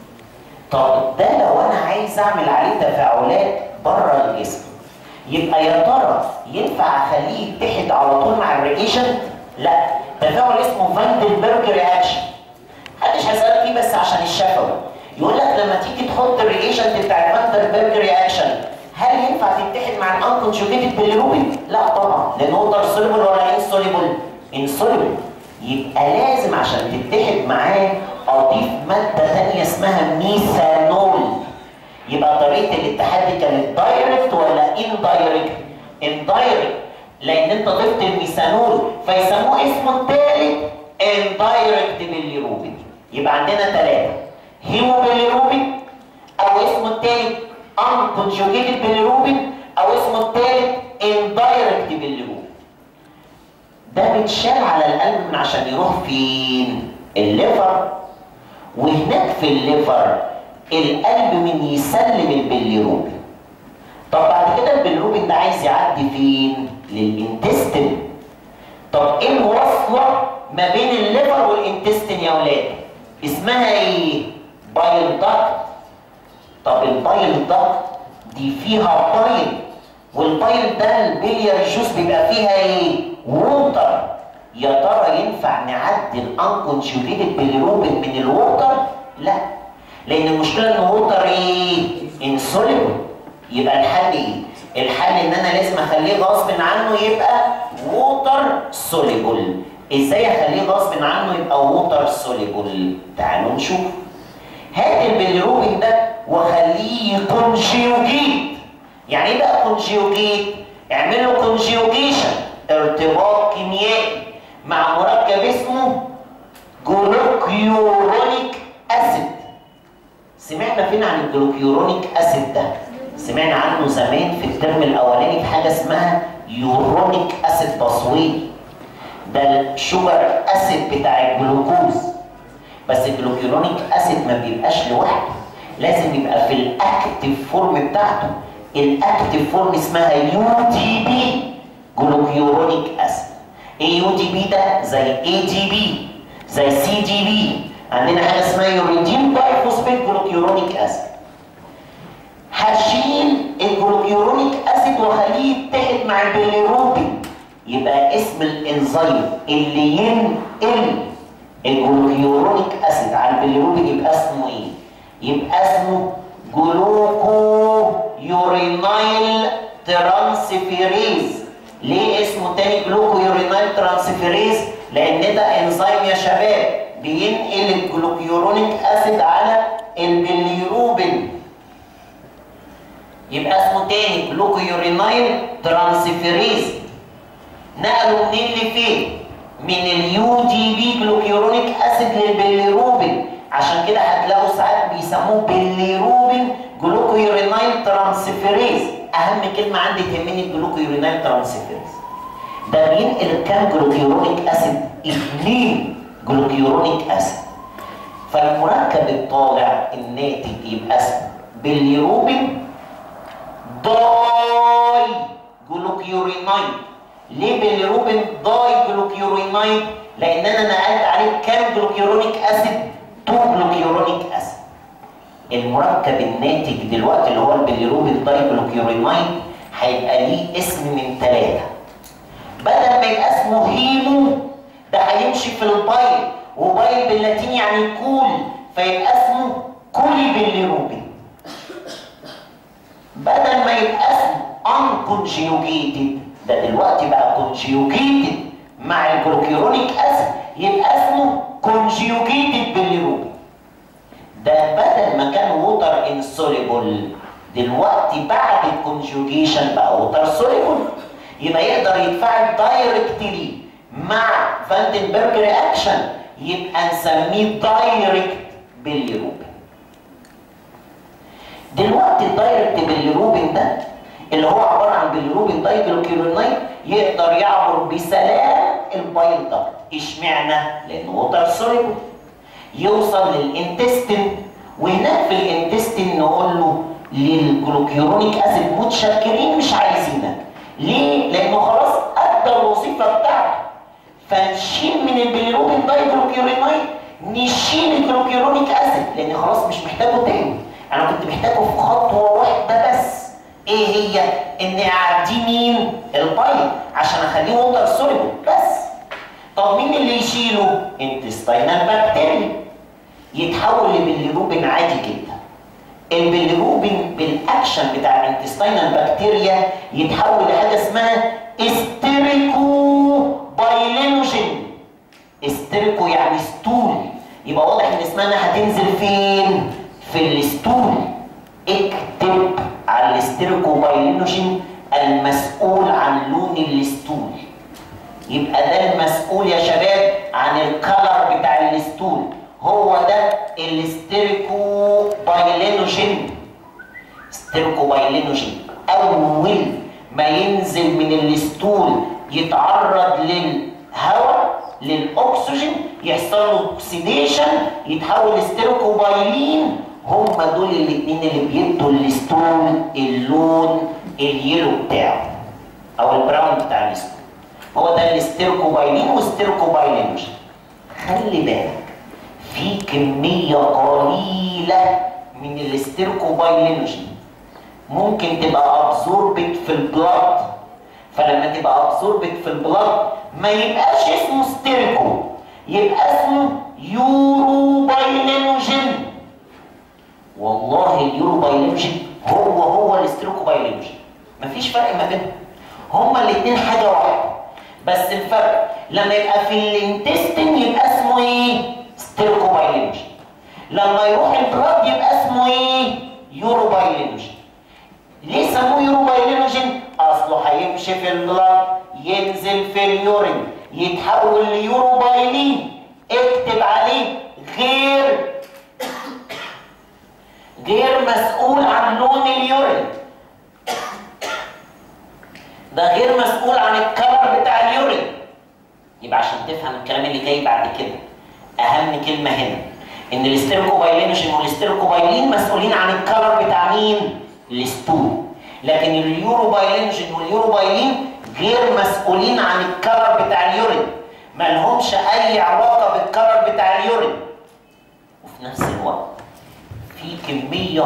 طب ده لو انا عايز اعمل عليه تفاعلات بره الجسم يبقى يا ترى ينفع اخليه يتحد على طول مع الرياجنت لا تفاعل اسمه فاندلبرج رياكشن محدش هيسالك فيه بس عشان الشفوي يقول لك لما تيجي تحط الرياجنت بتاع فاندلبرج رياكشن هل ينفع تتحد مع الانكونجوجيتد بالروبين؟ لا طبعا لان هو سوليبل ولا انسوليبل؟ انسوليبل يبقى لازم عشان تتحد معاه اضيف ماده ثانيه اسمها ميثانول يبقى طريقه الاتحاد دي كانت دايركت ولا اندايركت؟ اندايركت لان انت ضفت الميثانول فيسموه اسمه الثالث اندايركت بالروبين يبقى عندنا ثلاثه هيموبيليروبين او اسمه الثالث unconjugated بالروبين او اسمه الثالث indirect بالروبين ده بيتشال على القلب من عشان يروح فين الليفر وهناك في الليفر القلب من يسلم البليروبين طب بعد كده البليروبين ده عايز يعدي فين للانتستين طب ايه الوصله ما بين الليفر والانتستين يا ولاد اسمها ايه بايل داكت طب البايل داكت دي فيها بايل والبايل ده البليار جوز بيبقى فيها ايه ووتر يا ترى ينفع نعدي الانكونجوجيتد بالروبين من الووتر لا لان المشكله ان الووتر ايه انسوليبل يبقى الحل ايه الحل ان انا لازم اخليه غصب عنه يبقى ووتر سوليبل ازاي اخليه غصب عنه يبقى ووتر سوليبل تعالوا نشوف هات البيليروبين ده وخليه كونجيوجيت يعني ايه بقى كونجيوجيت اعمل له كونجيوجيشن ارتباط كيميائي مع مركب اسمه جلوكيورونيك اسيد سمعنا فين عن الجلوكيورونيك اسيد ده سمعنا عنه زمان في الترم الاولاني في حاجه اسمها يورونيك اسيد باسوي ده الشوجر اسيد بتاع الجلوكوز بس الجلوكيورونيك اسيد ما بيبقاش لوحده لازم يبقى في الاكتيف فورم بتاعته الاكتيف فورم اسمها يو تي بي جلوكيورونيك اسيد ايه يو تي بي ده زي اي تي بي زي سي دي بي عندنا حاجه اسمها يوريدين بايفوسفيت جلوكيورونيك اسيد هشيل الجلوكيورونيك اسيد واخليه يتحد مع البيليروبين يبقى اسم الانزيم اللي ينقل الجلوكيورونيك اسيد على البيليروبين يبقى اسمه ايه؟ يبقى اسمه جلوكو يورينايل ترانسفيريز ليه اسمه تاني جلوكو يورينايل ترانسفيريز؟ لان ده انزيم يا شباب بينقل الجلوكيورونيك اسيد على البيليروبين يبقى اسمه تاني جلوكيورينايل ترانسفيريز نقلوا منين لفين؟ من اليو دي بي جلوكيورونيك اسيد للبيليروبين عشان كده هتلاقوا ساعات بيسموه بيليروبين جلوكيورينايل ترانسفيريز اهم كلمه عندي تهمني الجلوكيورينايل ترانسفيريز ده بينقل كام جلوكيورونيك اسيد؟ اثنين جلوكيورونيك اسيد فالمركب الطالع الناتج يبقى اسمه بيليروبين داي جلوكيورينايد ليه بيليروبين داي جلوكيورينايد لان انا نقلت عليه كام جلوكيورونيك اسيد 2 جلوكيورونيك اسيد المركب الناتج دلوقتي اللي هو البيليروبين داي جلوكيورينايد هيبقى ليه اسم من ثلاثه بدل ما يبقى اسمه هيمو ده هيمشي في البايل وبايل باللاتيني يعني كول فيبقى اسمه كولي بيليروبين بدل ما يبقى اسمه unconjugated ده دلوقتي بقى conjugated مع الجلوكيرونيك اسيد يبقى اسمه conjugated bilirubin ده بدل ما كان ووتر insoluble دلوقتي بعد الكونجوجيشن بقى ووتر soluble يبقى يقدر يتفاعل دايركتلي مع فاندنبرج رياكشن يبقى نسميه دايركت باليروبين دلوقتي الدايركت باليروبين ده اللي هو عباره عن باليروبين دايجلوكيرونايد يقدر يعبر بسلام البايل دكت اشمعنى؟ لانه ووتر سوليبل يوصل للانتستين وهناك في الانتستين نقول له للجلوكيرونيك اسيد متشكرين مش عايزينك ليه؟ لانه خلاص ادى الوظيفه بتاعته فنشيل من البيليروبين دايجلوكيرونايد نشيل الجلوكيرونيك اسيد لان خلاص مش محتاجه تاني انا كنت محتاجه في خطوه واحده بس ايه هي ان اعدي مين البايل عشان اخليه ووتر سوليبل بس طب مين اللي يشيله انتستينال بكتيريا يتحول لبيليروبين عادي جدا البيليروبين بالاكشن بتاع الانتستينال بكتيريا يتحول لحاجه اسمها استيريكو بايلينوجين استيريكو يعني ستول يبقى واضح ان اسمها هتنزل فين في الستول اكتب على الاستيريكو بايلينوجين المسؤول عن لون الستول يبقى ده المسؤول يا شباب عن الكلر بتاع الستول هو ده الاستيريكو بايلينوجين ستيريكو بايلينوجين اول ما ينزل من الستول يتعرض للهواء للاكسجين يحصل له اوكسيديشن يتحول لستيريكو بايلين هم دول الاثنين اللي بيدوا الستول اللون اليلو بتاعه او البراون بتاع الستول هو ده الاستيركوبايلين واستيركوبايلينوجين خلي بالك في كمية قليلة من الاستيركوبايلينوجين ممكن تبقى ابزوربت في البلاد فلما تبقى ابزوربت في البلاد ما يبقاش اسمه ستيركو يبقى اسمه يوروبايلينوجين والله اليوروبايلينوجين هو هو الاستيركوبايلينوجين مفيش فرق ما بينهم هما الاثنين حاجة واحدة بس الفرق لما يبقى في الانتستين يبقى اسمه ايه؟ ستيركوبايلينوجين لما يروح البلاد يبقى اسمه ايه؟ يوروبايلينوجين ليه سموه يوروبايلينوجين؟ اصله هيمشي في البلاد ينزل في اليورين يتحول ليوروبايلين اكتب عليه غير غير مسؤول عن لون اليورين ده غير مسؤول عن الكلر بتاع اليورين يبقى عشان تفهم الكلام اللي جاي بعد كده اهم كلمه هنا ان الاستيركوبايلينوجين والاستيركوبايلين مسؤولين عن الكلر بتاع مين الستول لكن اليوروبايلينوجين واليوروبايلين غير مسؤولين عن الكلر بتاع اليورين ما لهمش اي علاقه بالكلر بتاع اليورين وفي نفس الوقت في كمية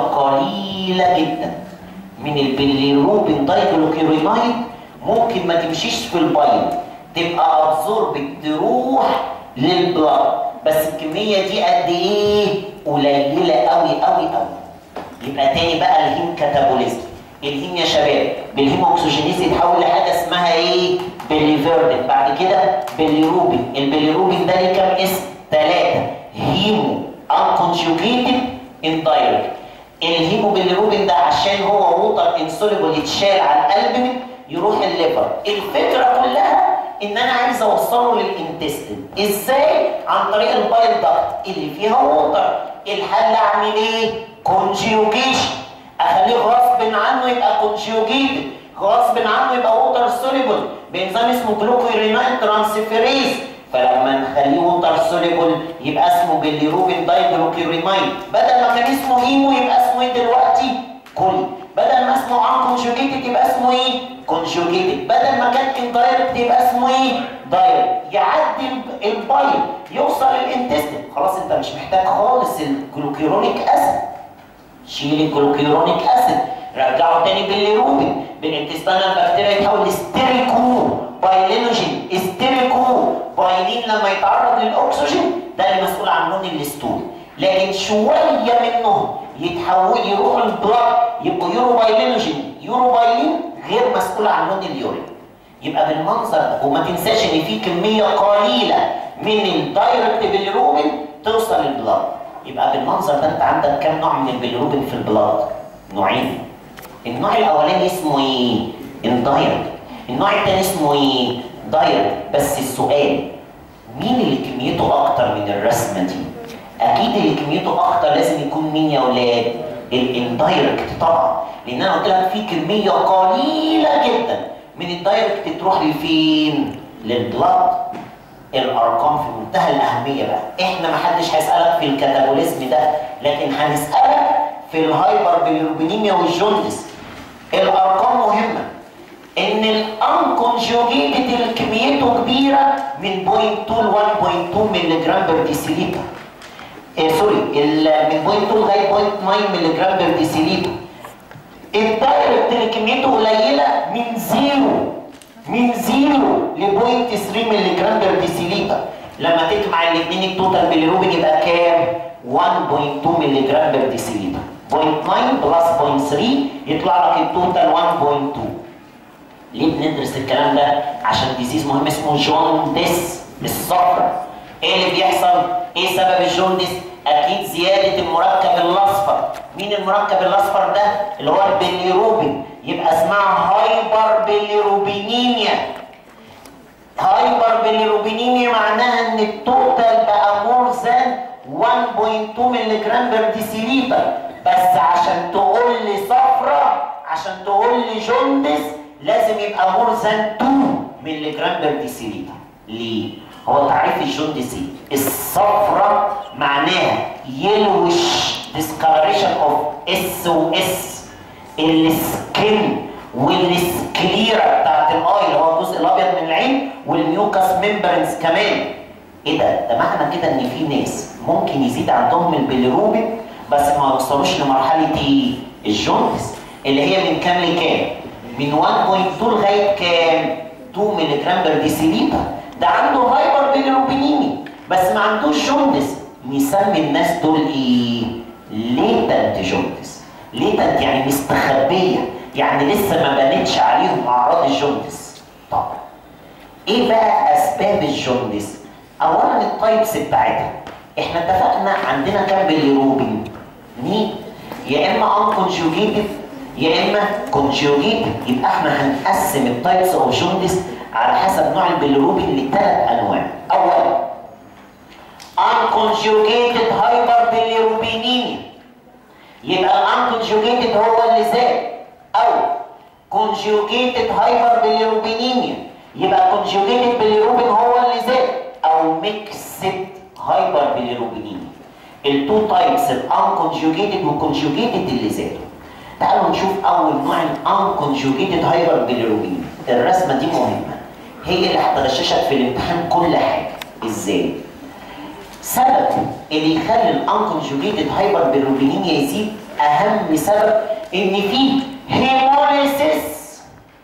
قليلة جدا من البيليروبين دايكلوكيرينايد ممكن ما تمشيش في البايل تبقى ابزوربت تروح للبلاد بس الكمية دي قد ايه؟ قليلة قوي قوي قوي يبقى تاني بقى الهيم كاتابوليزم الهيم يا شباب بالهيم اوكسجينيز يتحول لحاجه اسمها ايه؟ بيليفيردين بعد كده بيليروبين البيليروبين ده ليه كام اسم؟ ثلاثه هيمو انكونجوجيتد اندايركت الهيموبيليروبين ده عشان هو ووتر انسوليبل يتشال على الالبومين يروح الليفر الفكره كلها ان انا عايز اوصله للانتستين ازاي عن طريق البايل داكت اللي فيها ووتر الحل اعمل ايه كونجيوجيشن اخليه غصب عنه يبقى كونجيوجيتد غصب عنه يبقى ووتر سوليبل بانزيم اسمه جلوكويرينال ترانسفيريز فلما نخليه ووتر سوليبل يبقى اسمه بيليروبين دايجلوكيرينايد بدل ما كان اسمه هيمو يبقى اسمه ايه دلوقتي كولي بدل ما اسمه ان كونجوجيتد يبقى اسمه ايه كونجوجيتد بدل ما كان اندايركت يبقى اسمه ايه دايركت يعدي البايل يوصل للانتستين خلاص انت مش محتاج خالص الجلوكيرونيك اسيد شيل الجلوكيرونيك اسيد رجعه تاني بالليروبين بالانتستانال بكتيريا يتحول لستيريكو بايلينوجين استيريكو بايلين لما يتعرض للاكسجين ده اللي مسؤول عن لون الاستول لكن شويه منهم يتحول يروحوا البلاد يبقوا يورو بايلينوجين يورو بايلين غير مسؤول عن لون اليورين يبقى بالمنظر ده وما تنساش ان في كميه قليله من الدايركت بالروبين توصل للبلاد يبقى بالمنظر ده انت عندك كام نوع من البيلروبين في البلاد نوعين النوع الاولاني اسمه ايه اندايركت النوع الثاني اسمه ايه دايركت بس السؤال مين اللي كميته اكتر من الرسمه دي اكيد اللي كميته اكتر لازم يكون مين يا اولاد الاندايركت طبعا لان انا قلت لك في كميه قليله جدا من الدايركت تروح لفين للبلاد الارقام في منتهى الاهميه بقى احنا ما حدش هيسالك في الكاتابوليزم ده لكن هنسالك في الهايبر بيلروبينيميا والجوندس الارقام مهمه ان الانكونجوجيتد اللي كميته كبيره من 0.2 ل 1.2 مللي جرام بر ديسيليتر إيه سوري ال- من 0.2 لغايه 0.9 مللي جرام بر ديسيليتر الدايركت اللي كميته قليله من زيرو من زيرو ل 0.3 مللي جرام بر ديسيليتر لما تجمع الاثنين التوتال بالروبين يبقى كام 1.2 مللي جرام بر ديسيليتر 0.9 بلس 0.3 يطلع لك التوتال 1.2 ليه بندرس الكلام ده؟ عشان ديزيز مهم اسمه جوندس الصفرة. ايه اللي بيحصل؟ ايه سبب الجوندس؟ اكيد زيادة المركب الاصفر. مين المركب الاصفر ده؟ اللي هو البيليروبين. يبقى اسمها هايبر بيليروبينيميا. هايبر بيليروبينيميا معناها ان التوتال بقى مور ذان 1.2 مللي جرام بر ديسيليتر بس عشان تقول لي صفرة عشان تقول لي جوندس لازم يبقى مور ذان 2 مللي جرام بر ديسيليتر ليه؟ هو تعريف الجوندس ايه؟ الصفرة معناها يلوش discoloration of اس و اس السكن والسكليرا بتاعت الاي اللي هو الجزء الابيض من العين والميوكاس ممبرنز كمان ايه ده؟ ده معنى كده ان في ناس ممكن يزيد عندهم البيليروبين بس ما يوصلوش لمرحله ايه؟ الجوندس اللي هي من كام لكام؟ من 1.2 لغايه كام؟ 2 مللي جرام بر ديسيليتر ده عنده هايبر بيليروبينيمي بس ما عندوش جوندس نسمي الناس دول ايه؟ ليتنت جوندس ليتنت يعني مستخبيه يعني لسه ما بانتش عليهم اعراض الجوندس طب ايه بقى اسباب الجوندس؟ اولا التايبس بتاعتها احنا اتفقنا عندنا كام بيليروبين؟ مين؟ يا اما انكونجوجيتد يا اما كونجوجيتد يبقى احنا هنقسم التايبس اوف جوندس على حسب نوع البيليروبين لثلاث انواع اولا unconjugated hyperbilirubinemia يبقى unconjugated هو اللي زاد او conjugated hyperbilirubinemia يبقى conjugated bilirubin هو اللي زاد او mixed hyperbilirubinemia التو تايبس الانكونجوجيتد والكونجوجيتد اللي زادوا تعالوا نشوف اول نوع الانكونجوجيتد هايبربيليروبين الرسمه دي مهمه هي اللي هتغششك في الامتحان كل حاجه ازاي سبب اللي يخلي الانكونجوجيتد هايبر بالروبينيميا يزيد اهم سبب ان في هيموليسيس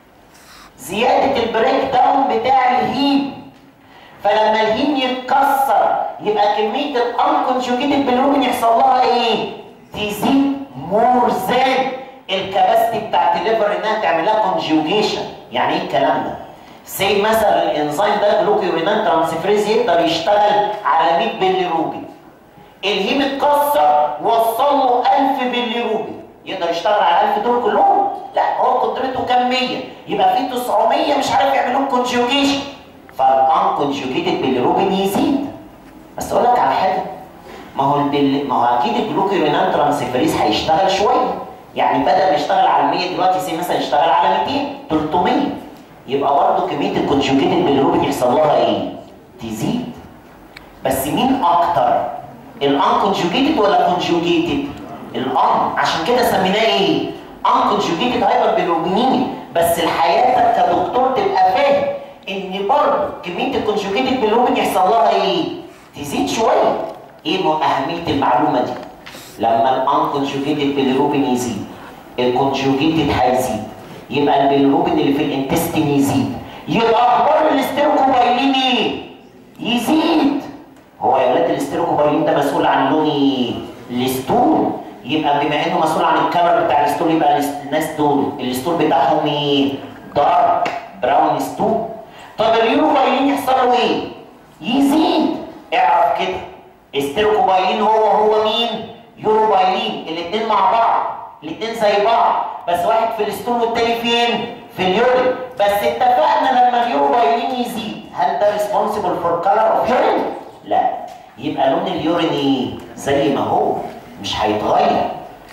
زياده البريك داون بتاع الهيم فلما الهيم يتكسر يبقى كميه الانكونجوجيتد بالروبين يحصل لها ايه؟ تزيد مور ذان الكباستي بتاعت الليفر انها تعمل لها كونجوجيشن يعني ايه الكلام ده؟ سي مثلا الانزيم ده جلوكيورينان ترانسفريز يقدر يشتغل على 100 بليروبين الهيم اتكسر وصل له 1000 بليروبين يقدر يشتغل على 1000 دول كلهم؟ لا هو قدرته كام 100 يبقى في 900 مش عارف يعمل لهم كونجوجيشن فالانكونجوجيتد بليروبين يزيد بس اقول لك على حاجه ما هو البل... ما هو اكيد الجلوكيورينان ترانسفريز هيشتغل شويه يعني بدل ما يشتغل على 100 دلوقتي سي مثلا يشتغل على 200 300 يبقى برضه كميه الكونجوجيتد بالروبين يحصل لها ايه؟ تزيد بس مين اكتر؟ الانكونجوجيتد ولا كونجوجيتد؟ الان عشان كده سميناه ايه؟ انكونجوجيتد هايبر بالروبينيميا بس لحياتك كدكتور تبقى فاهم ان برضه كميه الكونجوجيتد بالروبين يحصل لها ايه؟ تزيد شويه ايه اهميه المعلومه دي؟ لما الانكونجوجيتد بالروبين يزيد الكونجوجيتد هيزيد يبقى البيلروبين اللي في الانتستين يزيد يبقى اخبار الاستيروكوبايلين ايه؟ يزيد هو يا ولاد الاستيروكوبايلين ده مسؤول عن لون ايه؟ الستول يبقى بما انه مسؤول عن الكلر بتاع الستول يبقى الناس دول الستول بتاعهم ايه؟ دارك براون ستول طب اليوروبايلين يحصل له ايه؟ يزيد اعرف كده استيروكوبايلين هو هو مين؟ يوروبايلين الاثنين مع بعض الاثنين زي بعض بس واحد في الستول والتاني فين؟ في اليورين بس اتفقنا لما اليوروبايلين يزيد هل ده ريسبونسبل فور كلر اوف يورين؟ لا يبقى لون اليورين ايه؟ زي ما هو مش هيتغير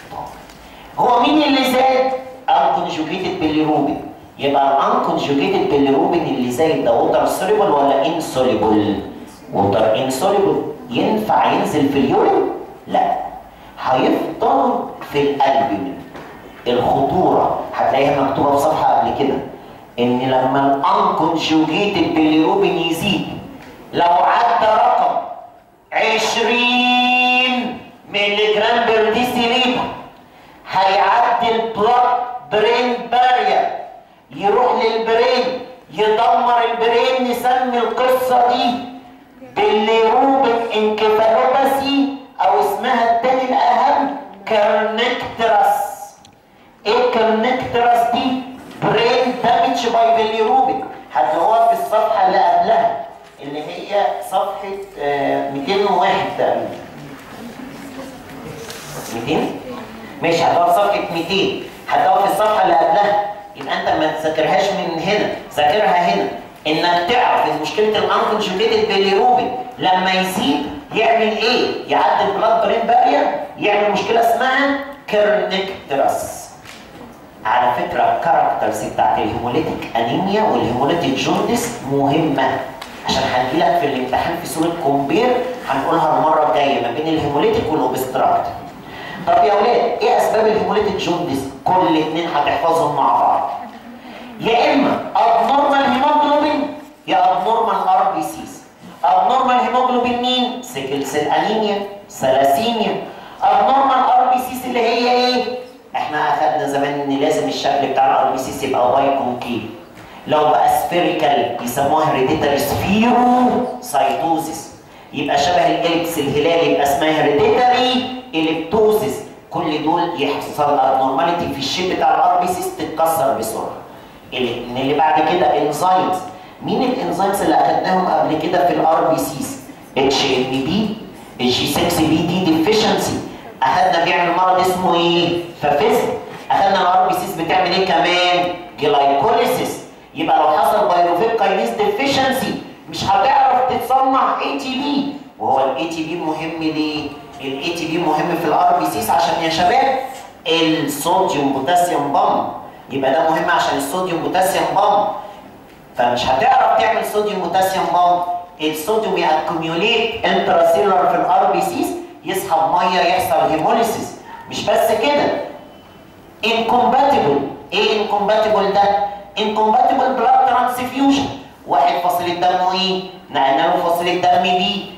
هو مين اللي زاد؟ انكونجوجيتد بالروبين يبقى الانكونجوجيتد بالروبين اللي زايد ده ووتر سوليبل ولا انسوليبل؟ ووتر انسوليبل ينفع ينزل في اليورين؟ لا هيفضل في الالبومين الخطوره هتلاقيها مكتوبه في صفحه قبل كده ان لما الانكونجوجيتد بالروبين يزيد لو عدى رقم 20 ملي جرام بير ديسيليتر هيعدي البلاد برين بارير يروح للبرين يدمر البرين نسمي القصه دي بالروبين انكفالوباسي او اسمها التاني الاهم كرنكترس ايه كرنكترس دي برين دامج باي بيليروبين هتلاقوها في الصفحه اللي قبلها اللي هي صفحه آه 201 تقريبا 200 ماشي هتلاقوها في صفحه 200 هتلاقوها في الصفحه اللي قبلها يبقى انت ما تذاكرهاش من هنا ذاكرها هنا انك تعرف ان مشكله الانكونجوجيتد بيليروبين لما يزيد يعمل ايه؟ يعدي البلاد برين بارير يعمل مشكله اسمها كرنكترس على فكره الكاركترز بتاعت الهيموليتيك انيميا والهيموليتيك جوندس مهمه عشان هنجيلك في الامتحان في صوره كومبير هنقولها المره الجايه ما بين الهيموليتيك والاوبستراكت طب يا ولاد ايه اسباب الهيموليتيك جوندس؟ كل الاثنين هتحفظهم مع بعض يا اما ابنورمال هيموجلوبين يا ابنورمال ار بي سيز ابنورمال هيموجلوبين مين؟ سيكل سيل انيميا سلاسيميا ابنورمال ار بي سيز اللي هي ايه؟ احنا اخدنا زمان ان لازم الشكل بتاع الار بي سيز يبقى باي كونكيف لو بقى سفيريكال يسموها هيريديتاري سفيرو سايتوزيس يبقى شبه الاليبس الهلال يبقى اسمها هيريديتاري اليبتوزيس كل دول يحصل ابنورماليتي في الشيب بتاع الار بي سيز تتكسر بسرعه اللي, اللي بعد كده انزيمز مين الانزيمز اللي اخدناهم قبل كده في الار بي سيز اتش ام بي الجي 6 بي دي ديفيشنسي اخدنا بيعمل مرض اسمه ايه فافيزم اخدنا الار بي سيز بتعمل ايه كمان جلايكوليسيس يبقى لو حصل بايروفيك كاينيز ديفيشنسي مش هتعرف تتصنع اي تي بي وهو الاي تي بي مهم ليه الاي تي بي مهم في الار بي سيز عشان يا شباب الصوديوم بوتاسيوم بامب يبقى ده مهم عشان الصوديوم بوتاسيوم بامب فمش هتعرف تعمل صوديوم بوتاسيوم بامب الصوديوم يأكوميوليت انتراسيلر في الار بي سيز يسحب ميه يحصل هيموليسيس مش بس كده انكومباتبل ايه انكومباتبل ده انكومباتبل بلاد ترانسفيوجن واحد فصيله دمه ايه نقلنا له فصيله دم بي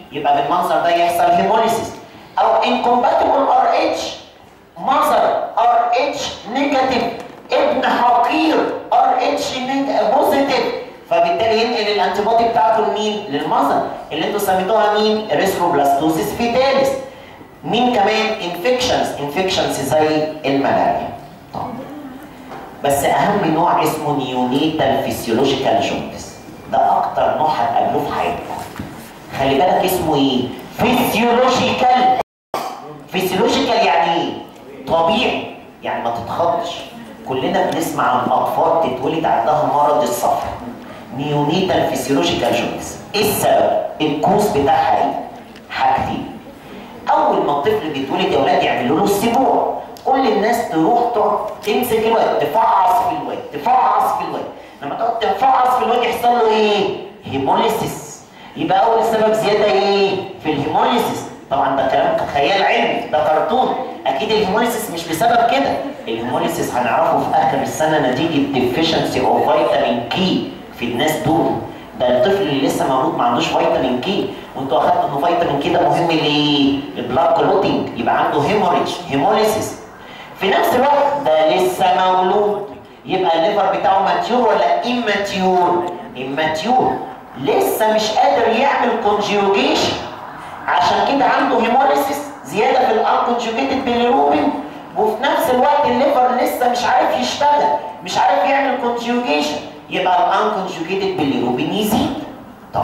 يبقى بالمنظر ده يحصل هيموليسيس او انكومباتبل ار اتش ماذر ار اتش نيجاتيف ابن حقير ار اتش بوزيتيف فبالتالي ينقل الانتي بودي بتاعته لمين؟ للمذر اللي انتوا سميتوها مين؟ ريثروبلاستوسيس فيتاليس مين كمان؟ انفكشنز انفكشنز زي الملاريا طب بس اهم نوع اسمه نيونيتال فيسيولوجيكال جوندس ده اكتر نوع هتقابلوه في حياتكم خلي بالك اسمه ايه؟ فيسيولوجيكال فيسيولوجيكال يعني ايه؟ طبيعي يعني ما تتخضش كلنا بنسمع عن اطفال تتولد عندها مرض الصفر نيونيتال فيسيولوجيكال جوندس ايه السبب؟ الكوز بتاعها ايه؟ حاجتين اول ما الطفل بيتولد يا اولاد يعملوا له السبوع كل الناس تروح تقعد تمسك الواد تفعص في الواد تفعص في الواد لما تقعد تفعص في الواد يحصل له ايه؟ هيموليسيس يبقى اول سبب زياده ايه؟ في الهيموليسيس طبعا ده كلام خيال علمي ده كرتون اكيد الهيموليسيس مش بسبب كده الهيموليسيس هنعرفه في اخر السنه نتيجه ديفيشنسي اوف فيتامين كي في الناس دول ده الطفل اللي لسه مولود ما عندوش فيتامين كي وانتوا اخدتوا انه فيتامين كي ده مهم ليه؟ البلاد كلوتنج يبقى عنده هيموريج هيموليسيس في نفس الوقت ده لسه مولود يبقى الليفر بتاعه ماتيور ولا اماتيور؟ اماتيور لسه مش قادر يعمل كونجيوجيشن عشان كده عنده هيموليسيس زياده في الانكونجوجيتد بيليروبين وفي نفس الوقت الليفر لسه مش عارف يشتغل مش عارف يعمل كونجيوجيشن يبقى الانكونجوجيتد بيليروبين يزيد طب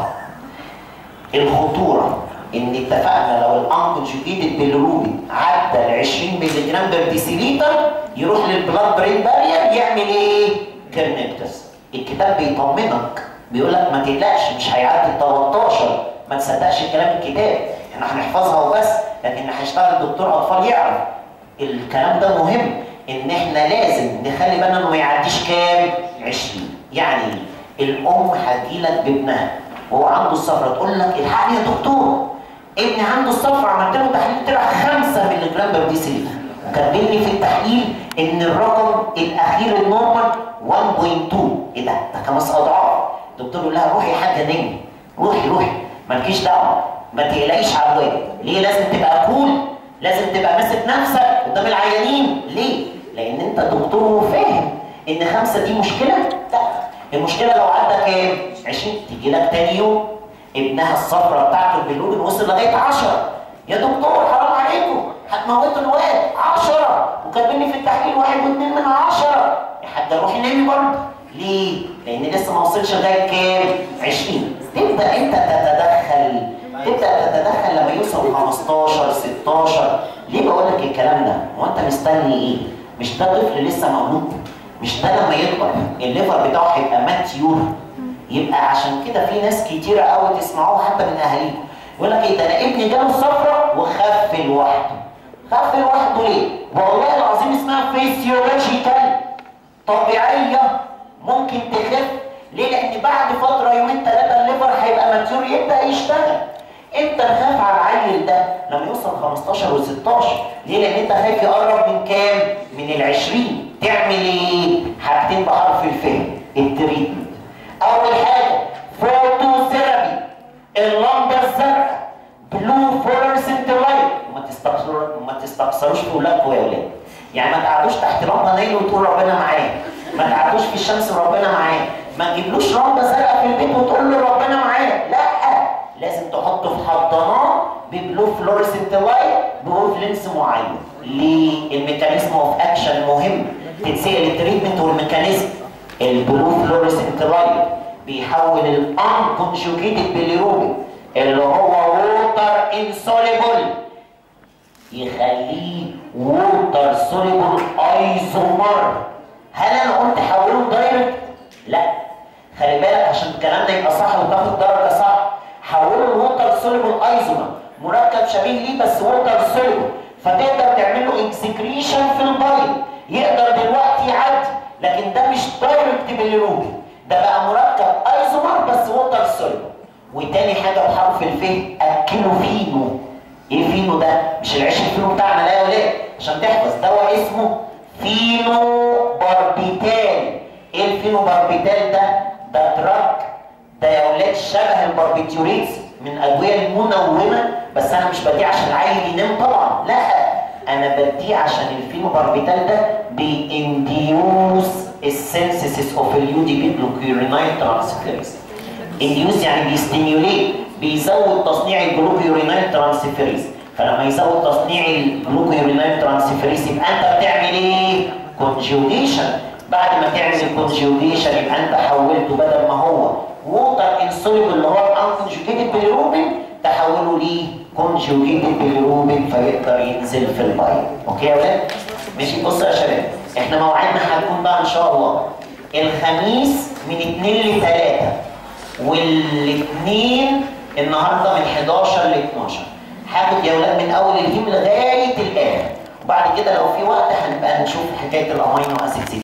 الخطوره ان اتفقنا لو الانكونجوجيتد بيليروبين عدى ال 20 مللي جرام بر ديسيليتر يروح للبلاد برين بارير يعمل ايه؟ كرنكتس الكتاب بيطمنك بيقول لك ما تقلقش مش هيعدي ال 13 ما تصدقش كلام الكتاب احنا هنحفظها وبس لكن هيشتغل دكتور اطفال يعرف الكلام ده مهم ان احنا لازم نخلي بالنا انه ما يعديش كام 20 يعني الام هتجيلك بابنها وهو عنده الصفرة تقول لك الحقني يا دكتور ابني عنده الصفرة عملت له تحليل طلع 5 مللي جرام بر ديسيليتر وكاتبين لي في التحليل ان الرقم الاخير النورمال 1.2 ايه ده؟ ده خمس اضعاف الدكتور يقول لها روحي يا حاجه نجم روحي روحي مالكيش دعوه ما تقلقيش على الواد ليه لازم تبقى كول لازم تبقى ماسك نفسك قدام العيانين ليه لان انت دكتور وفاهم ان خمسه دي مشكله لا المشكله لو عدى كام 20 تيجي لك تاني يوم ابنها الصفرة بتاعته البلوبين وصل لغايه 10 يا دكتور حرام عليكم هتموتوا الواد 10 وكاتبين في التحليل واحد واثنين من 10 يا حاجه روحي نامي برضه ليه؟ لان لسه ما وصلش لغايه كام؟ 20 تبدا انت تتدخل تبدا تتدخل لما يوصل 15 16 ليه بقول لك الكلام ده؟ هو انت مستني ايه؟ مش ده طفل لسه مولود مش ده لما يكبر الليفر بتاعه هيبقى ماتيور يبقى عشان كده في ناس كتيره قوي تسمعوه حتى من اهاليكم يقول لك ايه ده انا ابني جاله الصفرة وخف لوحده خف لوحده ليه؟ والله العظيم اسمها فيسيولوجيكال طبيعيه ممكن تخف ليه؟ لان بعد فتره يومين ثلاثه الليفر هيبقى ماتيور يبدا يشتغل انت تخاف على العيل ده لما يوصل 15 و16 ليه؟ لان انت خايف يقرب من كام؟ من ال 20 تعمل ايه؟ حاجتين بحرف الفهم التريتمنت اول حاجه فوتوثيرابي اللمبه الزرقاء بلو فلورسنت لايت وما تستخسروا ما تستخسروش في اولادكم يا اولاد يعني ما تقعدوش تحت لمبه نيل وتقول ربنا معايا ما تقعدوش في الشمس وربنا معايا ما تجيبلوش لمبه زرقاء في البيت وتقول له ربنا معايا لا لازم تحطه في حضانات ببلو فلورسنت لايت بويف لينس معين ليه الميكانيزم اوف اكشن مهم تتسال التريتمنت والميكانيزم البلو فلورسنت لايت بيحول الانكونجوجيتد بيليروبين اللي هو ووتر انسوليبل يخليه ووتر سوليبل ايزومر هل انا قلت حوله دايركت؟ لا خلي بالك عشان الكلام ده يبقى صح وتاخد درجه صح حوله لووتر سوليبل ايزومر مركب شبيه ليه بس ووتر سوليبل فتقدر تعمل له اكسكريشن في البايل يقدر دلوقتي يعدي لكن ده مش دايركت بالروبين ده بقى مركب ايزومر بس ووتر سوليبل وتاني حاجه بحرف الف اكله فينو ايه فينو ده؟ مش العيش الفينو بتاعنا لا يا ولاد عشان تحفظ دواء اسمه فينو باربيتال ايه الفينو باربيتال ده؟ ده دراج ده يا ولاد شبه الباربيتيوريتس من الادويه المنومه بس انا مش بديه عشان العيل ينام طبعا لا انا بديه عشان الفينوباربيتال ده بينديوس السينسيس اوف اليودي بيجلوكيورينايل ترانسفيريز انديوس يعني بيستيميوليت بيزود تصنيع الجلوكيورينايل ترانسفيريز فلما يزود تصنيع الجلوكيورينايل ترانسفيريز يبقى انت بتعمل ايه؟ كونجيوجيشن بعد ما تعمل الكونجيوجيشن يبقى انت حولته بدل ما هو ووتر انسوليبل اللي هو الانكونجيوجيتد بيليروبين تحوله ليه كونجيوجيتد بيليروبين فيقدر ينزل في البايو اوكي يا ولاد؟ ماشي بصوا يا شباب احنا موعدنا هيكون بقى ان شاء الله الخميس من 2 ل 3 والاثنين النهارده من 11 ل 12 هاخد يا ولاد من اول الهيم لغايه الاخر وبعد كده لو في وقت هنبقى نشوف حكايه الامينو اسيدز